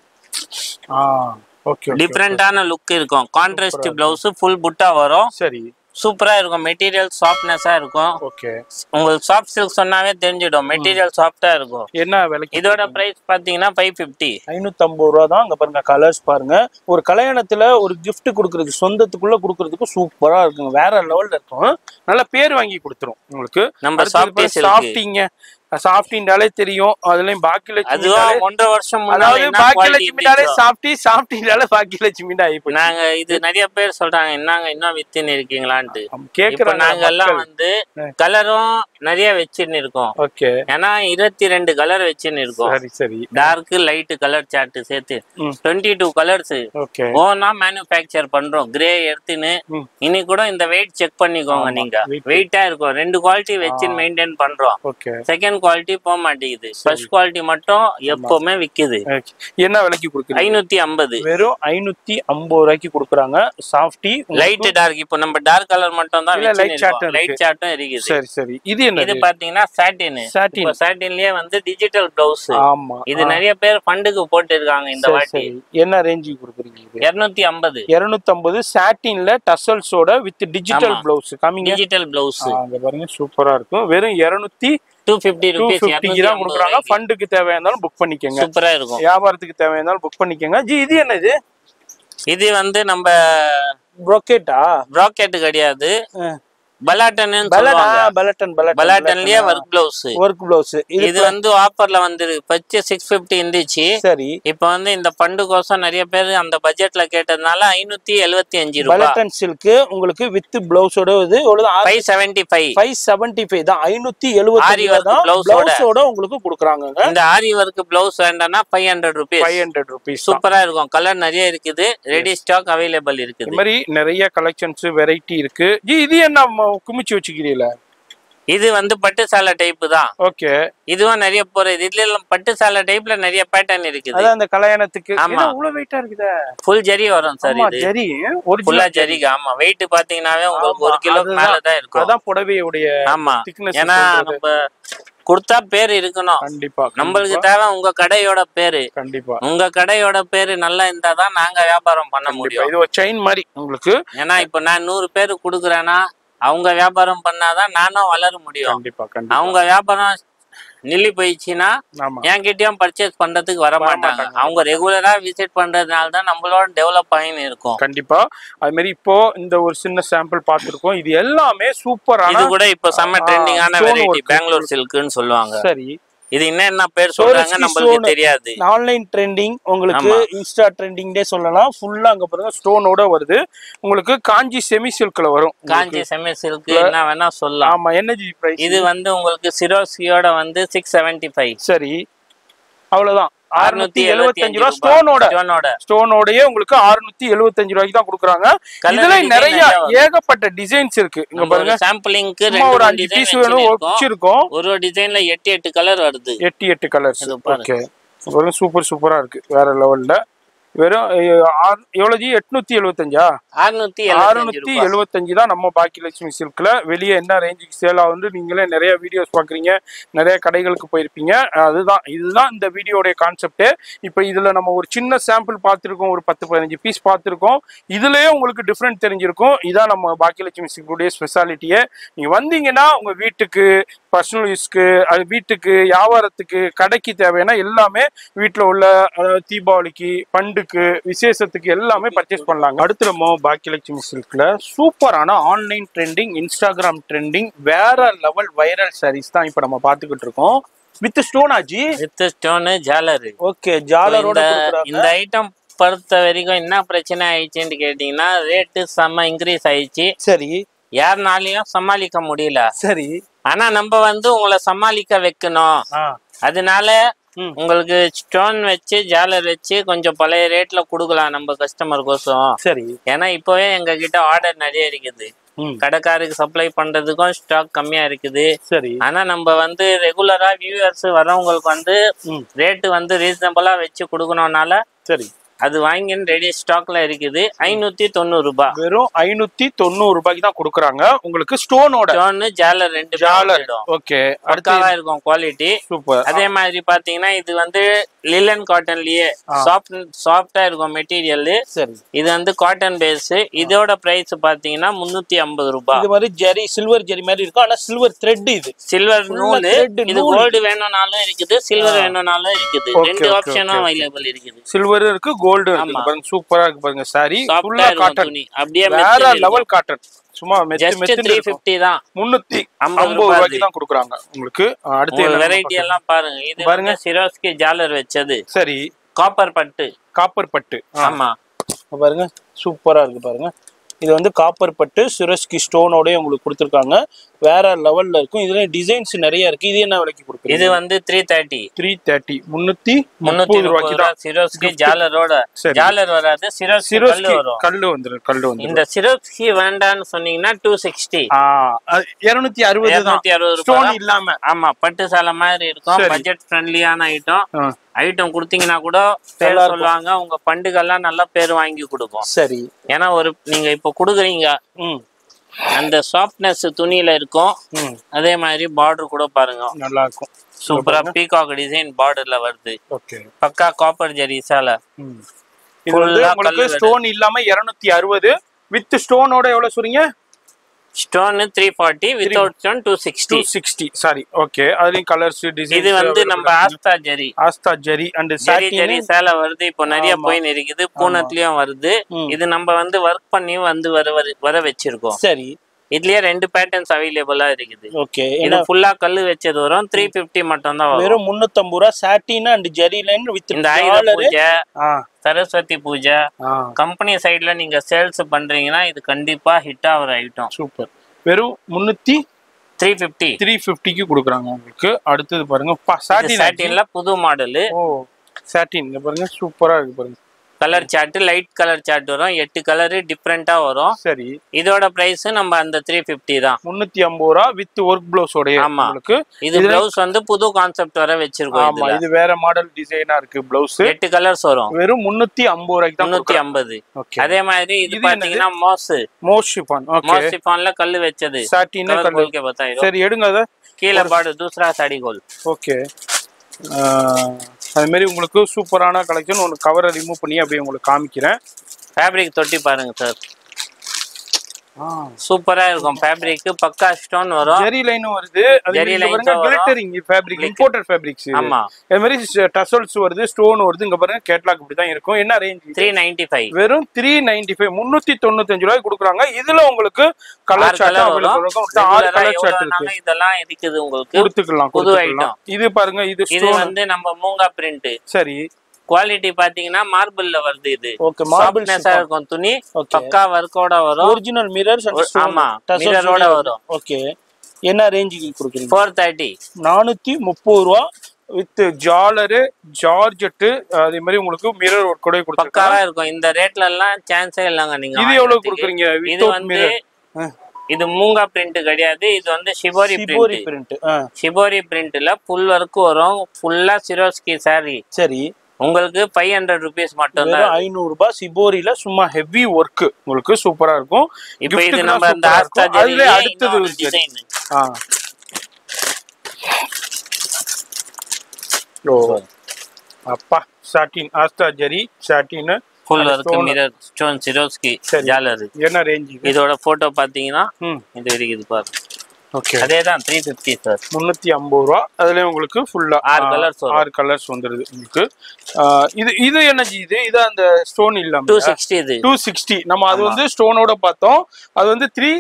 ஆ ஓகே டிஃப்ரெண்டான லுக் இருக்கும் கான்ட்ராஸ்ட் பிளவுஸ் ஃபுல் புட்டா வரும் சரி சூப்பரா இருக்கும் மெட்டீரியல் சாஃப்ட்னஸா இருக்கும் ஓகே உங்களுக்கு சாஃப்ட் சில்க் சொன்னாவே தெரிஞ்சிடும் மெட்டீரியல் சாஃப்டா இருக்கும் என்ன விலைக்கு இதோட பிரைஸ் பாத்தீங்கன்னா ஃபைவ் ஃபிஃப்டி ஐநூத்தம்பது ரூபா தான் அங்க பாருங்க கலர்ஸ் பாருங்க ஒரு கல்யாணத்துல ஒரு gift கொடுக்கறதுக்கு சொந்தத்துக்குள்ள கொடுக்கறதுக்கு சூப்பரா இருக்குங்க வேற லெவல்ல இருக்கும் நல்ல பேர் வாங்கி கொடுத்துரும் உங்களுக்கு நம்ம சாஃப்டி சில்க் சாஃப்டிங்க சாஃப்டின்றாலே தெரியும் அதுலயும் பாக்கியலட்சுமி அதுவும் ஒன்றரை வருஷம் முன்னாடி அதாவது என்ன quality பாக்கியலட்சுமினாலே இருந்துச்சோ. சாஃப்டி சாஃப்டினாலே பாக்கியலட்சுமின்னு ஆயிப்போச்சு நாங்க இது நிறைய பேர் சொல்றாங்க என்னங்க இன்னும் வித்துன்னு இருக்கீங்களான்ட்டு ஆமா, இப்ப கேக்குறாங்க நாங்க எல்லாம் வந்து ஆ. கலரும் நிறைய வச்சுன்னு இருக்கோம் ஓகே ஏன்னா இருபத்தி ரெண்டு கலர் வச்சுன்னு இருக்கோம் சரி சரி டார்க் லைட் கலர் சார்ட் சேர்த்து ம். டுவெண்ட்டி டூ கலர்ஸ் ஓகே ஓனா மேனுஃபேக்சர் பண்றோம் கிரே எடுத்துன்னு ம். இன்னைக்கு கூட இந்த வெயிட் செக் பண்ணிக்கோங்க ஆமா, நீங்க weight. வெயிட்டா இருக்கும் ரெண்டு குவாலிட்டி வச்சு மெயின்டைன் பண்றோம் ஓகே செகண்ட் குவாலிட்டி போக மாட்டேங்குது ஃபர்ஸ்ட் குவாலிட்டி மட்டும் எப்பவுமே விக்குது என்ன விலைக்கு கொடுக்குறீங்க ஐநூத்தி ஐம்பது வெறும் ஐநூத்தி ஐம்பது ரூபாய்க்கு கொடுக்குறாங்க சாஃப்டி லைட் டார்க் இப்போ நம்ம டார்க் கலர் மட்டும் தான் இல்ல, light chart இருக்கு. லைட் சார்ட்டும் இருக்குது சரி சரி இது இது என்னது பாத்தீங்கன்னா சாட்டின் Satin. இப்போ சாட்டின்லயே வந்து டிஜிட்டல் பிளவுஸ் ஆமா இது நிறைய பேர் ஃபண்டுக்கு போட்டு இருக்காங்க இந்த சரி, வாட்டி சரி. என்ன ரேஞ்சுக்கு கொடுக்குறீங்க இது இருநூத்தி ஐம்பது இருநூத்தம்பது சாட்டின்ல டசல்ஸோட வித் டிஜிட்டல் ஆமா. பிளவுஸ் காமிங்க டிஜிட்டல் பிளவுஸ் ஆ, அங்க பாருங்க சூப்பரா இருக்கும் வெறும் இருநூத்தி டூ பிப்டி டூ ருபீஸ் ஃபிஃப்டிக்கு தான் கொடுக்குறாங்க ஃபண்டுக்கு தேவையா இருந்தாலும் புக் பண்ணிக்கோங்க சூப்பரா இருக்கும் வியாபாரத்துக்கு தேவையா இருந்தாலும் புக் பண்ணிக்கோங்க ஜி இது என்னது இது வந்து நம்ம ப்ரோக்கேட்டா ப்ராக்கெட் கிடையாது பலாட்டன் பலனா பலட்டன் பலட்டன் பலாட்டன்லயே ஒர்க் பிளவுஸ் ஒர்க் பிளவுஸ் இது இது வந்து ஆஃபர்ல வந்துருக்கு பச்சை சிக்ஸ் பிப்டி இருந்துச்சு சரி இப்போ வந்து இந்த ஃபண்டு கோசம் நிறைய பேர் அந்த பட்ஜெட்ல கேட்டதுனால ஐநூத்தி எழுபத்தி அஞ்சு ரூபாய் பலட்டன் சில்க் உங்களுக்கு வித் பிளவுஸோட இது எவ்வளவு five seventy five five seventy five தான் ஐநூத்தி Ari எழுபத்தி work தான் blouse ஓட. பிளவுஸோட உங்களுக்கு கொடுக்குறாங்க இந்த ஆரி ஒர்க் பிளவுஸ் வேண்டாம்னா five hundred rupees five hundred rupees சூப்பரா இருக்கும் கலர் நிறைய இருக்குது ரெடி ஸ்டாக் அவைலபிள் இந்த இருக்குது மாதிரி நிறைய கலெக்ஷன்ஸ் வெரைட்டி இருக்கு ஜி இது என்ன ம- குமிச்சு வச்சுக்கிறீங்களா இது வந்து பட்டு சேலை டைப் தான் ஓகே இதுவும் நிறைய போறது இதுல எல்லாம் பட்டு சேலை டைப்ல நிறைய பேட்டர்ன் இருக்குது அதான் அந்த கல்யாணத்துக்கு ஆமா. என்ன இவ்வளவு வெயிட்டா இருக்குதே ஃபுல் ஜரி வரும் சார் ஆமா இது ஜரி ஃபுல்லா ஒரிஜினல் ஜரிக்கு ஆமா வெயிட் பாத்தீங்கன்னாவே உங்களுக்கு ஆமா, ஒரு கிலோ அதுதான். மேலதான் இருக்கும் அதான் புடவையுடைய ஆமா thickness ஏன்னா சொல்றது. நம்ம கொடுத்தா பேர் இருக்கணும் கண்டிப்பா நம்மளுக்கு கண்டிப்பா, தேவை உங்க கடையோட பேரு கண்டிப்பா உங்க கடையோட பேரு நல்லா இருந்தாதான் நாங்க வியாபாரம் பண்ண கண்டிப்பா. முடியும் இது ஒரு செயின் மாதிரி உங்களுக்கு ஏன்னா இப்ப நான் நூறு பேர் கொடுக்குறேன்னா அவங்க வியாபாரம் பண்ணாதான் நானும் வளர முடியும் கண்டிப்பா கண்டிப்பா அவங்க வியாபாரம் நில்லி போயிடுச்சுன்னா ஆமா என்கிட்டயும் பர்ச்சேஸ் பண்றதுக்கு வர வர மாட்டாங்க மாட்டாங்க. அவங்க ரெகுலரா விசிட் பண்றதுனால தான் நம்மளோட டெவலப் ஆகின்னு இருக்கும் கண்டிப்பா அது மாதிரி இப்போ இந்த ஒரு சின்ன சாம்பிள் பார்த்திருக்கோம் இது எல்லாமே சூப்பரான இது கூட இப்போ செம்ம ஆ, ட்ரெண்டிங்கான stone வெரைட்டி work. பெங்களூர் சில்க்குன்னு சொல்லுவாங்க சரி இது என்ன என்ன பேர் சொல்றாங்க Swarovski நம்மளுக்கு stone. தெரியாது ஆன்லைன் ட்ரெண்டிங் உங்களுக்கு ஆமா. இன்ஸ்டா ட்ரெண்டிங்டே சொல்லலாம் ஃபுல்லா அங்க பாருங்க ஸ்டோனோட வருது உங்களுக்கு காஞ்சி செமி சில்க்ல வரும் காஞ்சி செமி சில்க் என்ன வேணா சொல்லலாம் ஆமா எனர்ஜி பிரைஸ் இது வந்து உங்களுக்கு சிரோஸ்கியோட வந்து சிக்ஸ் செவன்டி ஃபைவ் சரி அவ்வளவுதான் அறுநூத்தி எழுபத்தஞ்சு ரூபா ஸ்டோனோட ஸ்டோனோட ஸ்டோனோட ஸ்டோனோடயே உங்களுக்கு அறுநூத்தி எழுபத்தஞ்சு ரூபாய்க்கு தான் கொடுக்குறாங்க Colour இதுல design நிறைய நிறைய வரும். ஏகப்பட்ட டிசைன்ஸ் இருக்கு இங்க பாருங்க சாம்பிளிங்க்கு சும்மா ஒரு அஞ்சு ரெண்டு பீஸ் டிசைன் வேணும் வச்சிருக்கோம் வச்சிருக்கோம் ஒரு ஒரு டிசைன்ல எட்டு எட்டு கலர் வருது எட்டு எட்டு கலர்ஸ் இது பாருங்க. ஓகே பாருங்க சூப்பர் சூப்பரா இருக்கு வேற லெவல்ல வெறும் அஹ், ஆறு- எவ்வளவு எட்நூத்தி எழுபத்தஞ்சா அறுநூத்தி அறுநூத்தி எழுபத்தஞ்சு தான் நம்ம பாக்கியலட்சுமி சில்க்ல வெளியே என்ன ரேஞ்சுக்கு சேல் ஆகுது நீங்களே நிறைய வீடியோஸ் பாக்குறீங்க நிறைய கடைகளுக்கு போயிருப்பீங்க அதுதான் இதுதான் இந்த வீடியோடைய கான்செப்ட் இப்போ இதுல நம்ம ஒரு சின்ன சாம்பிள் பார்த்துருக்கோம் ஒரு பத்து பதினஞ்சு பீஸ் பார்த்துருக்கோம் இதுலயே உங்களுக்கு டிஃப்ரெண்ட் தெரிஞ்சிருக்கும் இதான் நம்ம பாக்கியலட்சுமி சில்குடைய ஸ்பெஷாலிட்டியே நீங்க வந்தீங்கன்னா உங்க வீட்டுக்கு பர்சனல் யூஸ்க்கு அது வீட்டுக்கு வியாபாரத்துக்கு கடைக்கு தேவையான எல்லாமே வீட்டில் உள்ள அதாவது தீபாவளிக்கு பண்டுக்கு விசேஷத்துக்கு எல்லாமே பர்ச்சேஸ் பண்ணலாங்க அடுத்து நம்ம பாக்கியலட்சுமி சில்க்ல சூப்பரான ஆன்லைன் ட்ரெண்டிங் இன்ஸ்டாகிராம் ட்ரெண்டிங் வேற லெவல் வைரல் சாரீஸ் தான் இப்போ நம்ம பார்த்துக்கிட்டு இருக்கோம் வித் ஸ்டோன் ஆஜி வித் ஸ்டோனு ஜாலரு ஓகே ஜாலரோட இந்த கொடுக்குறாங்க இந்த ஐட்டம் பொறுத்த வரைக்கும் என்ன பிரச்சனை ஆயிடுச்சுன்னு கேட்டீங்கன்னா ரேட்டு செம்ம இன்க்ரீஸ் ஆயிடுச்சு சரி யாருனாலையும் சமாளிக்க முடியல சரி ஆனா நம்ம வந்து உங்களை சமாளிக்க வைக்கணும் ஆ அதனால ம். உங்களுக்கு ஸ்டோன் வச்சு ஜாலர் வச்சு கொஞ்சம் பழைய ரேட்ல கொடுக்கலாம் நம்ம கஸ்டமருக்கோசம் சரி ஏன்னா இப்போவே எங்க கிட்ட ஆர்டர் நிறைய இருக்குது ம் கடைக்காருக்கு சப்ளை பண்றதுக்கும் ஸ்டாக் கம்மியா இருக்குது சரி ஆனா நம்ம வந்து ரெகுலரா வியூவர்ஸ் வரவங்களுக்கு வந்து ம் ரேட்டு வந்து ரீசனபிளா வச்சு கொடுக்கணும்னால சரி அது வாங்கின்னு ரெடி ஸ்டாக்ல இருக்குது ஐநூத்தி தொண்ணூறு ரூபாய் வெறும் ஐநூத்தி தொண்ணூறு ரூபாய்க்கு தான் கொடுக்குறாங்க உங்களுக்கு ஸ்டோனோட ஸ்டோனு ஜாலர் ரெண்டு ஜாலர் ஜாலர் ஓகே பக்காவா இருக்கும் குவாலிட்டி சூப்பர் அதே மாதிரி பாத்தீங்கன்னா இது வந்து லிலன் காட்டன்லயே சாஃப்ட் சாஃப்டா இருக்கும் மெட்டீரியல் சரி இது வந்து காட்டன் பேஸ் இதோட பிரைஸ் பாத்தீங்கன்னா முன்னூத்தி ஐம்பது ரூபாய் இது மாதிரி ஜெரி சில்வர் ஜெரி மாதிரி இருக்கும் ஆனா சில்வர் த்ரெட் இது சில்வர் Full நூல் thread இது நூல். கோல்டு வேணும்னாலும் இருக்குது சில்வர் வேணும்னாலும் இருக்குது Okay, ரெண்டு okay, ஆப்ஷனும் okay, okay. அவைலபிள் இருக்குது சில்வர் இருக்கு கோல்டு இருக்கு ஆமா. பாருங்க சூப்பரா இருக்கு பாருங்க சாரி சாஃப்டா ஃபுல்லா இருக்கும் காட்டன் துணி அப்படியே வேற லெவல் காட்டன் சும்மா மெத்து ஜஸ்ட் மெத்து த்ரீ ஃபிஃப்டி தான் முன்னூத்தி ஐம்பது ஐம்பது ரூபாய்க்கு. ரூபாய்க்கு தான் கொடுக்குறாங்க உங்களுக்கு அஹ் அடுத்து உங்களுக்கு என்ன வெரைட்டி எல்லாம் பாருங்க இது பாருங்க. பாருங்க சிரோஸ்கி ஜாலர் வச்சது சரி காப்பர் பட்டு காப்பர் பட்டு ஆ, ஆமா இங்க பாருங்க சூப்பரா இருக்கு பாருங்க இது வந்து காப்பர் பட்டு சுரஸ்கி ஸ்டோனோடய உங்களுக்கு கொடுத்துருக்காங்க வேற லெவல்ல இருக்கும் இதுல டிசைன்ஸ் நிறைய இருக்கு இது என்ன விலைக்கு இது கொடுக்குறீங்க வந்து த்ரீ தேர்ட்டி த்ரீ தேர்ட்டி முன்னூத்தி முன்னூத்தி முப்பது ரூபாய்க்கு தான் சிரோஸ்கி ஜாலரோட சரி. ஜாலர் வராது சிரோஸ்கி சிரோஸ்கி கல்லு வரும் கல்லு வந்துரும் கல்லு வந்துரும் இந்த சிரோஸ்கி வேண்டான்னு சொன்னீங்கன்னா டூ சிக்ஸ்டி இருநூத்தி அறுபது தான் இருநூத்தி அறுபது ஸ்டோன் ரூபாய் இல்லாம ஆமா பட்டு சேலை மாதிரி இருக்கும் சரி. பட்ஜெட் ஃப்ரெண்ட்லியான ஐட்டம் ஆ, ஐட்டம் கொடுத்தீங்கன்னா கூட பேர் நல்லா இருக்கும். சொல்லுவாங்க உங்க பண்டுகள்லாம் நல்லா பேர் வாங்கி கொடுக்கும் சரி ஏன்னா ஒரு நீங்க இப்போ கொடுக்குறீங்க ம் அந்த சாஃப்ட்னஸ் துணியில இருக்கும் ம் அதே மாதிரி பார்டர் கூட பாருங்க நல்லா இருக்கும் சூப்பரா பீகாக் டிசைன் பார்டர்ல வருது ஓகே பக்கா காப்பர் ஜரி சேலை ம் இது வந்து Full-ஆ உங்களுக்கு கல்லு ஸ்டோன் இல்லாம இருநூத்தி அறுபது வித் ஸ்டோனோட எவ்வளவு சொல்றீங்க stone three forty without stone two sixty two sixty saree okay அதுலயும் கலர்ஸ் டிசைன் இது வந்து நம்ம ஆஸ்தா ஜரி ஆஸ்தா ஜெரி அண்ட் ஜரி ஜரி சாட்டின் சேலை வருது இப்போ நிறைய ஆமா. போயின்னு இருக்குது பூனத்துலயும் வருது ம். இது நம்ம வந்து ஒர்க் பண்ணி வந்து வர வர- வர வச்சிருக்கோம் சரி இதுலயே ரெண்டு பேட்டர்ன்ஸ் அவைலபிளா இருக்குது ஓகே இது ஃபுல்லா கல்லு வச்சது வரும் த்ரீ பிப்டி மட்டும் தான் வரும் வெறும் முன்னூத்தம்பது ரூபா satin and zari line with இந்த ஆயுத பூஜை ஆ சரஸ்வதி பூஜை ஆ கம்பெனி சைடுல நீங்க சேல்ஸ் பண்றீங்கன்னா இது கண்டிப்பா ஹிட் ஆகிற ஐட்டம் சூப்பர் வெறும் முன்னூத்தி த்ரீ பிப்டி த்ரீ ஃபிஃப்டிக்கு கொடுக்குறாங்க உங்களுக்கு அடுத்தது பாருங்க சாட்டின் சாட்டின்ல புது மாடலு ஓ சாட்டின் இங்க பாருங்க சூப்பரா இருக்கு பாருங்க colour chart light colour chart வரும் எட்டு கலரு டிஃப்ரெண்டா வரும் சரி இதோட பிரைஸ் நம்ம அந்த த்ரீ பிப்டி தான் முன்னூத்தி ஐம்பது ரூபா வித் ஒர்க் பிளவுஸோட ஆமா. உங்களுக்கு இது பிளவுஸ் வந்து புது கான்செப்ட் வர வச்சிருக்கோம் ஆமா இதுல இது வேற மாடல் டிசைனா இருக்கு பிளவுஸ் எட்டு கலர்ஸ் வரும் வெறும் முன்னூத்தி ஐம்பது ரூபாய்க்கு தான் முன்னூத்தி ஐம்பது ஓகே அதே மாதிரி இது இது என்னது? பாத்தீங்கன்னா மோஸ் மோஷிபான் ஓகே மோஸ் சிஃபான்ல கல்லு வச்சது சாட்டின் கலர் கல்லு கோல் கே பத்தாயிரம் சரி எடுங்க அத கீழே பாடு தூசரா சாடி கோல் ஓகே அது மாதிரி உங்களுக்கு சூப்பரான கலெக்ஷன் ஒன்று கவரை ரிமூவ் பண்ணி அப்படியே உங்களுக்கு காமிக்கிறேன் ஃபேப்ரிக் தொட்டி பாருங்க சார் சூப்பரா இருக்கும் ஃபேப்ரிக் பக்கா ஸ்டோன் வரும் ஜெரி லைனும் வருது அது ஜெரி இங்க lines பாருங்க வரும். கிளிட்டரிங் ஃபேப்ரிக் இம்போர்ட்டட் ஃபேப்ரிக்ஸ் ஆமா அது மாதிரி டசல்ஸ் வருது ஸ்டோன் வருது இங்க பாருங்க கேட்லாக் இப்படி தான் இருக்கும் என்ன ரேஞ்ச் த்ரீ நைன்டி ஃபைவ் வெறும் த்ரீ நைன்டி ஃபைவ் முன்னூத்தி தொண்ணூத்தஞ்சு ரூபாய் கொடுக்குறாங்க இதுல உங்களுக்கு கலர் ஆறு சார்ட் கலர் அவைலபிள் வரும் இருக்கும் ஆறு Regular ஆ கலர் சார்ட் எவ்வளவு இருக்கு வேணாலும் இதெல்லாம் இருக்குது உங்களுக்கு கொடுத்துக்கலாம் புது கொடுத்துக்கலாம் இது பாருங்க இது இது ஸ்டோன் வந்து நம்ம மூங்கா பிரிண்ட் சரி குவாலிட்டி பாத்தீங்கன்னா மார்பிள்ல வருது இது ஓகே மார்பிள் சாஃப்ட்னஸா இருக்கும் துணி Okay. பக்கா ஒர்க்கோட வரும் ஒரிஜினல் மிரர்ஸ் ஆமா, mirror-ஓட வரும். ஓகே என்ன ரேஞ்சுக்கு கொடுக்குறீங்க ஃபோர் தேர்ட்டி நானூத்தி முப்பது ரூபா வித் ஜாலரு ஜார்ஜெட்டு அதே மாதிரி உங்களுக்கு மிரர் ஒர்க் கூட கொடுத்துருக்காங்க பக்காவா இருக்கும் இந்த ரேட்ல எல்லாம் சான்ஸே இல்லைங்க நீங்க இது எவ்வளவு வாங்குறதுக்கு. கொடுக்குறீங்க இது வித்தவுட் வந்து மிரர் இது மூங்கா பிரிண்ட் கிடையாது இது வந்து shibori shibori print print shibori பிரிண்ட்ல ஃபுல் ஒர்க் வரும் ஃபுல்லா சிரோஸ்கி saree சரி உங்களுக்கு ஃபைவ் ஹண்ட்ரட் ருபீஸ் மட்டும் தான் வெறும் ஐநூறு ரூபாய் சிபோரியில சும்மா ஹெவி ஒர்க் உங்களுக்கு சூப்பரா இருக்கும் இப்போ இது Gift-க்குலாம் நம்ம இந்த சூப்பரா ஆஸ்தா இருக்கும். அதுல அடுத்தது ஒரு ஜரி. டிசைன் ஆ ஓ அப்பா satin Aastha zari satin full அது work stone. Mirror stone Swarovski சரி. ஜாலர் என்ன ரேஞ்ச் இதோட போட்டோ பாத்தீங்கன்னா ம் இது இருக்குது பாரு ஓகே அதே தான் த்ரீ ஃபிஃப்டி சார் முன்னூத்தி ஐம்பது ரூபா அதுல உங்களுக்கு ஃபுல்லா ஆறு colours வரும். ஆறு கலர்ஸ் வந்துருது உங்களுக்கு ஆ, இது இது என்ன ஜி இது இது அந்த ஸ்டோன் டூ இல்லாம சிக்ஸ்டி இது டூ சிக்ஸ்டி நம்ம அது வந்து ஸ்டோனோட பார்த்தோம் அது வந்து three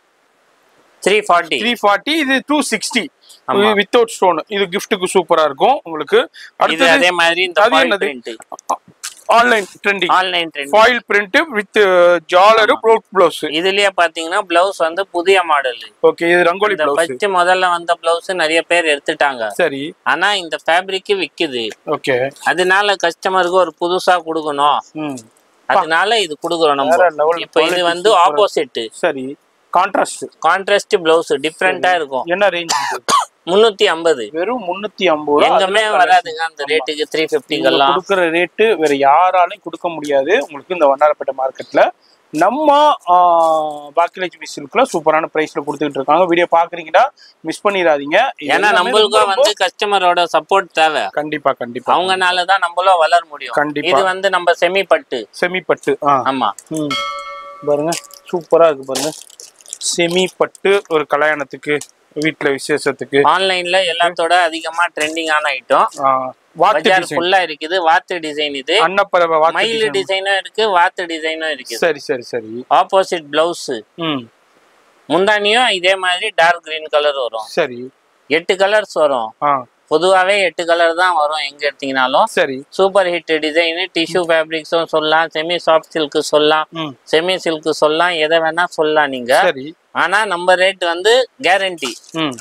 three forty three forty இது டூ சிக்ஸ்டி ஆமா. வித்தவுட் ஸ்டோன் இது கிஃப்ட்டுக்கு சூப்பரா இருக்கும் உங்களுக்கு இது அடுத்தது அதே மாதிரி இந்த அது ஃபாயில் என்னது? Print online trending online trend foil print with ஜாலரு ப்ளவுட் பிளவுஸ் இதுலயே பாத்தீங்கன்னா பிளவுஸ் வந்து புதிய மாடல் ஓகே இது ரங்கோலி இந்த பிளவுஸ் ஃபர்ஸ்ட் முதல்ல வந்த பிளவுஸ் நிறைய பேர் எடுத்துட்டாங்க சரி ஆனா இந்த ஃபேப்ரிக் விக்குது ஓகே அதனால கஸ்டமருக்கு ஒரு புதுசா கொடுக்கணும் ம் அதனால இது கொடுக்குறோம் வேற நம்ம level இப்போ இது quality வந்து super ஆ ஆப்போசிட் சரி கான்ட்ராஸ்ட் கான்ட்ராஸ்ட் பிளவுஸ் டிஃப்ரெண்டா இருக்கும் என்ன ரேஞ்ச் இது முன்னூத்தி ஐம்பது வெறும் முன்னூத்தி ஐம்பது ரூபா எங்கமே வராதுங்க அந்த ரேட்டுக்கு த்ரீ ஃபிஃப்டிக்கெல்லாம் கொடுக்குற ரேட்டு வேற யாராலையும் கொடுக்க முடியாது உங்களுக்கு இந்த வண்ணாரப்பேட்டை மார்க்கெட்ல நம்ம பாக்கியலட்சுமி சில்க்ல சூப்பரான பிரைஸ்ல கொடுத்துட்டு இருக்காங்க வீடியோ பாக்குறீங்கன்னா மிஸ் பண்ணிடாதீங்க இது ஏன்னா எல்லாமே நம்மளுக்கும் ரொம்ப- வந்து கஸ்டமரோட சப்போர்ட் தேவை கண்டிப்பா கண்டிப்பா அவங்கனால தான் நம்மளும் வளர முடியும் கண்டிப்பா. இது வந்து நம்ம செமி பட்டு செமி பட்டு ஆ ஆமா ம் பாருங்க சூப்பரா இருக்கு பாருங்க செமி பட்டு ஒரு கல்யாணத்துக்கு வீட்ல விசேஷத்துக்கு ஆன்லைன்ல எல்லாத்தோட அதிகமா ட்ரெண்டிங் ஆன ஐட்டம் ஆ, வாத்து பஜார் டிசைன் ஃபுல்லா இருக்குது வாத்து டிசைன் இது அன்னப்பறவை வாத்து மயில் design. டிசைனும் இருக்கு வாத்து டிசைனும் இருக்குது சரி சரி சரி ஆப்போசிட் பிளவுஸ் ம் முந்தானியும் இதே மாதிரி டார்க் கிரீன் கலர் வரும் சரி எட்டு கலர்ஸ் வரும் ஆ பொதுவாகவே எட்டு கலர் தான் வரும் எங்க எடுத்தீங்கனாலும் சரி சூப்பர் ஹிட் டிசைன் டிஷ்யூ ஃபேப்ரிக்ஸும் சொல்லலாம் செமி சாஃப்ட் சில்க் சொல்லலாம் ம் செமி சில்க் சொல்லலாம் எதை வேணா சொல்லலாம் நீங்க சரி ஆனா நம்ம ரேட் வந்து கேரண்டி ம்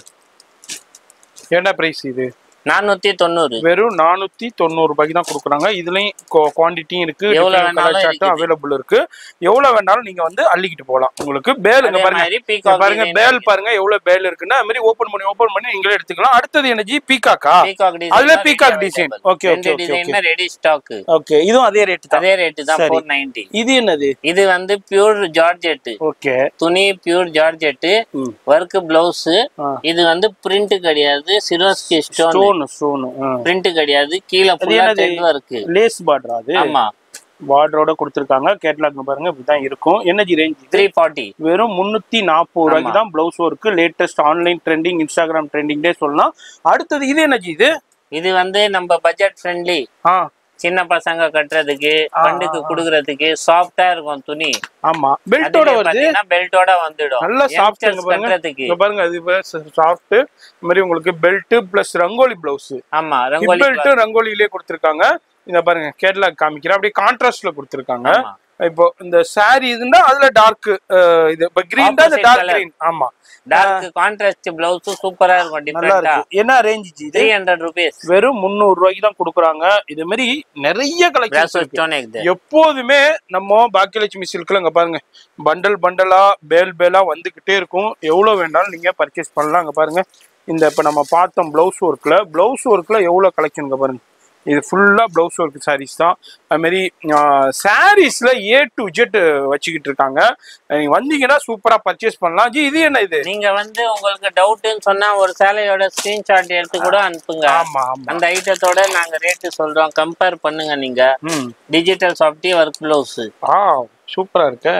என்ன பிரைஸ் இது நானூத்தி தொண்ணூறு வெறும் நானூத்தி தொண்ணூறு ரூபாய்க்கு தான் கொடுக்குறாங்க இதுலயும் குவான்டிட்டியும் இருக்கு எவ்வளவு வேணாலும் இருக்குது. அவைலபிள் இருக்கு எவ்வளவு வேணாலும் நீங்க வந்து அள்ளிக்கிட்டு போகலாம் உங்களுக்கு பேல் இங்க அதே பாருங்க மாதிரி இங்க பீகாக் பாருங்க பேல் பாருங்க எவ்வளவு பேல் இருக்குன்னா அது மாதிரி ஓபன் பண்ணி ஓபன் பண்ணி நீங்களே எடுத்துக்கலாம் அடுத்தது என்ன ஜி பீகாக்கா பீகாக் அதுல peacock design. Okay, okay, okay, design ready stock okay இதுவும் அதே ரேட் தான் அதே ரேட் தான் சரி. ஃபோர் நைன்டி இது என்னது இது வந்து பியூர் ஜார்ஜெட் ஓகே துணி பியூர் ஜார்ஜெட் ம். ஒர்க் பிளவுஸ் ஆ. இது வந்து பிரிண்ட் கிடையாது Swarovski stone stone stone print கிடையாது கீழே ஃபுல்லா என்னது? த்ரெட் ஒர்க் லேஸ் பார்டர் அது ஆமா பார்டரோட கொடுத்துருக்காங்க கேட்லாக் பாருங்க இப்படிதான் இருக்கும் எனர்ஜி ரேஞ்ச் த்ரீ ஃபார்ட்டி வெறும் முன்னூத்தி நாற்பது ரூபாய்க்கு தான் blouse work latest online trending Instagram ட்ரெண்டிங்டே சொல்லலாம் அடுத்தது இது என்னஜி இது இது வந்து நம்ம பட்ஜெட் ஃப்ரெண்ட்லி ஆ சின்ன பசங்க கட்டுறதுக்கு பண்டுக்கு குடுக்கறதுக்கு சாஃப்டா இருக்கும் துணி ஆமா பெல்ட்டோட வருது பெல்ட்டோட வந்துடும் நல்லா சாஃப்ட் Youngsters பாருங்க கட்டுறதுக்கு இங்க பாருங்க அது சாஃப்ட் இந்த மாதிரி உங்களுக்கு பெல்ட் பிளஸ் ரங்கோலி பிளவுஸ் ஆமா ரங்கோலி பெல்ட் ரங்கோலிலே கொடுத்துருக்காங்க இந்த பாருங்க கேட்லாக் காமிக்கிறேன் அப்படியே கான்ட்ராஸ்ட்ல கொடுத்துருக்காங்க ஆமா. இப்போ இந்த சாரி இதுன்னா அதுல டார்க் இது இப்போ கிரீன் தான் Opposite டார்க் colour. கிரீன் ஆமா டார்க் கான்ட்ராஸ்ட் பிளவுஸ் சூப்பரா இருக்கும் நல்லா டிஃபரெண்டா இருக்கு என்ன ரேஞ்ச் இது த்ரீ ஹண்ட்ரட் ருபீஸ் வெறும் முந்நூறு ரூபாய்க்கு தான் கொடுக்குறாங்க இது மாதிரி நிறைய கலெக்ஷன்ஸ் இருக்கு ஸ்டோன் எப்போதுமே நம்ம பாக்கியலட்சுமி சில்க்ல இங்க பாருங்க பண்டல் பண்டலா பேல் பேலா வந்துகிட்டே இருக்கும் எவ்வளவு வேணாலும் நீங்க பர்ச்சேஸ் பண்ணலாம் அங்க பாருங்க இந்த இப்ப நம்ம பார்த்தோம் பிளவுஸ் ஒர்க்ல பிளவுஸ் ஒர்க்ல எவ்வளவு கலெக்ஷன் இங்க பாருங்க இது ஃபுல்லா பிளவுஸ் ஒர்க் சாரீஸ் தான் அது மாதிரி சாரீஸ்ல ஏ டு ஜெட் வச்சுக்கிட்டு இருக்காங்க நீங்க வந்தீங்கன்னா சூப்பரா பர்ச்சேஸ் பண்ணலாம் ஜி இது என்ன இது நீங்க வந்து உங்களுக்கு டவுட்னு சொன்னா ஒரு சேலையோட ஸ்கிரீன்ஷாட் எடுத்து கூட அனுப்புங்க ஆமா ஆமா அந்த ஐட்டத்தோட நாங்க ரேட்டு சொல்றோம் கம்பேர் பண்ணுங்க நீங்க ம் டிஜிட்டல் சாஃப்டி ஒர்க் பிளவுஸ் ஆ சூப்பரா இருக்க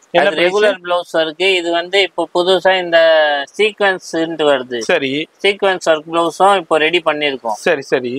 என்ன price? ரெகுலர் பிளவுஸ் இருக்கு இது வந்து இப்போ புதுசா இந்த சீக்வன்ஸ் வருது சரி சீக்வன்ஸ் ஒர்க் பிளவுஸும் இப்போ ரெடி பண்ணிருக்கோம் சரி சரி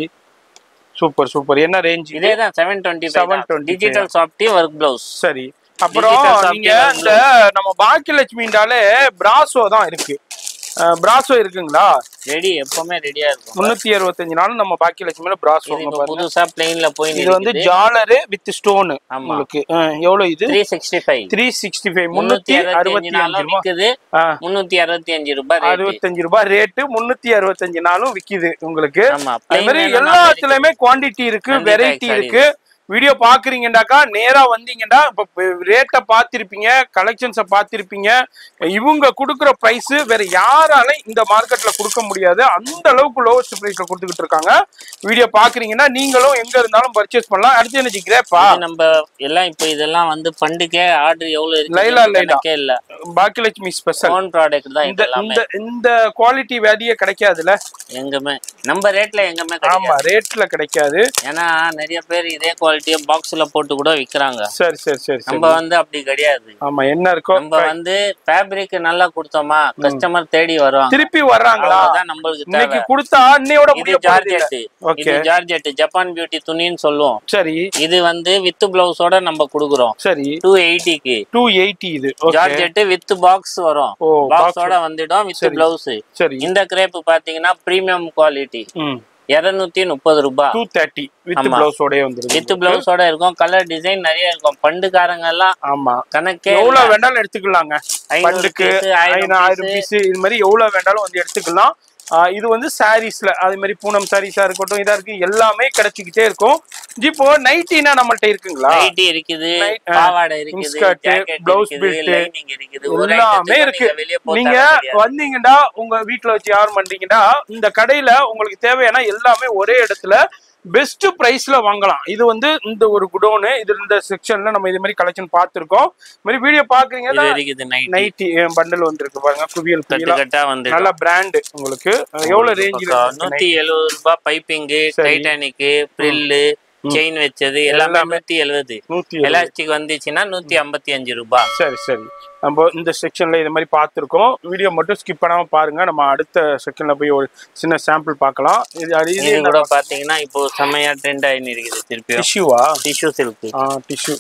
சூப்பர் சூப்பர் என்ன ரேஞ்ச் இதே தான் செவன் டுவெண்ட்டி 725. டிஜிட்டல் சாஃப்டி ஒர்க் பிளவுஸ் சரி அப்புறம் Digital software நீங்க இந்த நம்ம பாக்கியலட்சுமின்றாலே பிராசோ தான் இருக்கு பிராசோ இருக்குங்களா ரெடி எப்பவுமே ரெடியா இருக்கும் முன்னூத்தி அறுபத்தஞ்சு நாள் நம்ம பாக்கியலட்சுமியில பிராசோ இது இப்போ புதுசா பிளெயின்ல போய் இது வந்து ஜாலரு வித் ஸ்டோனு ஆமா. உங்களுக்கு அஹ், எவ்வளவு இது three sixty five three sixty five முன்னூத்தி முன்னூத்தி அறுபத்தி அறுபத்தி அஞ்சு அஞ்சு நாளும் ரூபா விக்குது ஆ, முன்னூத்தி அறுபத்தி அஞ்சு ரூபாய் ரேட்டு அறுபத்தஞ்சு ரூபாய் ரேட்டு முன்னூத்தி அறுபத்தஞ்சு நாளும் விக்குது உங்களுக்கு ஆமா அது மாதிரி plain வேணும்னா எல்லாத்துலயுமே குவாண்டிட்டி இருக்கு கண்டிப்பா வெரைட்டி exciting. இருக்கு வீடியோ பாக்குறீங்கடாக்கா நேரா வந்தீங்கன்னா இப்ப ரேட்டை பார்த்திருப்பீங்க கலெக்ஷன்ஸை பார்த்திருப்பீங்க இவங்க கொடுக்குற பிரைஸ் வேற யாராலையும் இந்த மார்க்கெட்ல கொடுக்க முடியாது அந்த அளவுக்கு லோவஸ்ட் பிரைஸ்ல கொடுத்துக்கிட்டு இருக்காங்க வீடியோ பாக்குறீங்கன்னா நீங்களும் எங்க இருந்தாலும் பர்ச்சேஸ் பண்ணலாம் அடுத்து என்ன கிரேப்பா இது நம்ம எல்லாம் இப்போ இதெல்லாம் வந்து பண்டுக்கே ஆர்டர் எவ்வளவு லைலா, இருக்கு லைலா. கணக்கே இல்ல பாக்கியலட்சுமி ஸ்பெஷல் ஓன் ப்ராடக்ட் தான் இந்த இது எல்லாமே இந்த இந்த குவாலிட்டி வேதியே கிடைக்காதுல்ல எங்குமே நம்ம ரேட்ல எங்குமே கிடையாது ஆமா ரேட்ல கிடைக்காது ஏன்னா நிறைய பேர் இதே குவாலிட்டியை பாக்ஸ்ல போட்டு கூட விக்கிறாங்க சரி சரி சரி சரி நம்ம வந்து அப்படி கிடையாது ஆமா என்ன இருக்கோ நம்ம வந்து ஃபேப்ரிக் நல்லா கொடுத்தோமா கஸ்டமர் தேடி வருவாங்க திருப்பி வர்றாங்களா அவ்வளவுதான் நம்மளுக்கு இன்னைக்கு தேவை கொடுத்தா அன்னையோட இது முடிய போறது இல்ல. Georgette Okay. இது ஜார்ஜெட் ஜப்பான் பியூட்டி துணின்னு சொல்லுவோம் சரி இது வந்து வித் பிளவுஸோட நம்ம கொடுக்குறோம் சரி டூ எயிட்டிக்கு டூ எயிட்டி இது ஓகே ஜார்ஜெட் வித் பாக்ஸ் வரும் ஓ பாக்ஸோட வந்துடும் வித் பிளவுஸ் சரி இந்த கிரேப் பாத்தீங்கன்னா பிரீமியம் குவாலிட்டி ம் இருநூத்தி முப்பது ரூபாய் டூ தேர்ட்டி வித் ஆமா. பிளவுஸோடய வந்துருது வித் பிளவுஸோட இருக்கும் கலர் டிசைன் நிறைய இருக்கும் பண்டுக்காரங்க எல்லாம் ஆமா கணக்கே எவ்வளவு வேண்டாலும் எடுத்துக்கலாங்க ஐநூறு பண்டுக்கு piece, ஆயிரம் ஆயிரம் piece. பீஸ் இது மாதிரி எவ்வளவு வேண்டாலும் வந்து எடுத்துக்கலாம் ஆ, இது வந்து சாரீஸ்ல அதே மாதிரி பூனம் சாரீஸா இருக்கட்டும் இதா இருக்கு எல்லாமே கிடைச்சிக்கிட்டே இருக்கும் இப்போ நைட்டினா நம்மள்ட்ட இருக்குங்களா நைட்டி இருக்குது Night- ஆ, பாவாடை இருக்குது இன்ஸ்கர்ட், ஜாக்கெட் blouse இருக்குது belt, லைனிங் இருக்குது ஒரு எல்லாமே ஐட்டத்துக்கு இருக்கு நீங்க வெளிய போக நீங்க தேவையில்லையா? வந்தீங்கன்னா உங்க வீட்ல வச்சு யார் பண்றீங்கன்னா இந்த கடையில உங்களுக்கு தேவையான எல்லாமே ஒரே இடத்துல பெஸ்ட் பிரைஸ்ல வாங்கலாம் இது வந்து இந்த ஒரு குடோனு இது இந்த செக்ஷன்ல நம்ம இது மாதிரி கலெக்ஷன் பார்த்திருக்கோம் இது மாதிரி வீடியோ பாக்குறீங்கன்னா இது இருக்குது நைட்டி நைட்டி பண்டல் வந்திருக்கு பாருங்க குவியல் கட்டு குவியலா கட்டா வந்து நல்ல பிராண்ட் உங்களுக்கு அஹ் எவ்வளவு ரேஞ்சில் நூத்தி எழுபது ரூபாய் பைப்பிங்கு சரி. டைட்டானிக்கு ப்ரில்லு செயின் வச்சது எல்லாமே எல்லாமே. நூத்தி எழுபது நூத்தி எழுபது. எலாஸ்டிக் வந்துச்சுன்னா நூத்தி ஐம்பத்தி அஞ்சு ரூபாய் சரி சரி நம்ம இந்த செக்ஷன்ல இது மாதிரி பார்த்திருக்கோம் வீடியோ மட்டும் ஸ்கிப் பண்ணாம பாருங்க நம்ம அடுத்த செக்ஷன்ல போய் ஒரு சின்ன சாம்பிள் பார்க்கலாம் இது அது இது இது கூட பாத்தீங்கன்னா இப்போ செம்மையா ட்ரெண்ட் ஆயின்னு இருக்குது திருப்பியும் டிஷ்யூவா டிஷ்யூ சில்க் ஆ டிஷ்யூ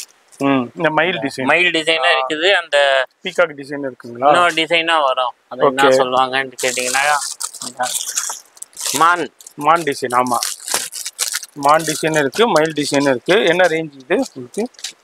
ம் இந்த மயில் டிசைன் மைல் டிசைனா இருக்குது அந்த பீகாக் டிசைன் இருக்குங்களா இன்னொரு டிசைனா வரும் அது என்ன Okay. சொல்லுவாங்கன்னு கேட்டீங்கன்னா மான் மான் டிசைன் ஆமா மான் டிசைன் இருக்கு மயில் டிசைன் இருக்கு என்ன ரேஞ்ச் இது உங்களுக்கு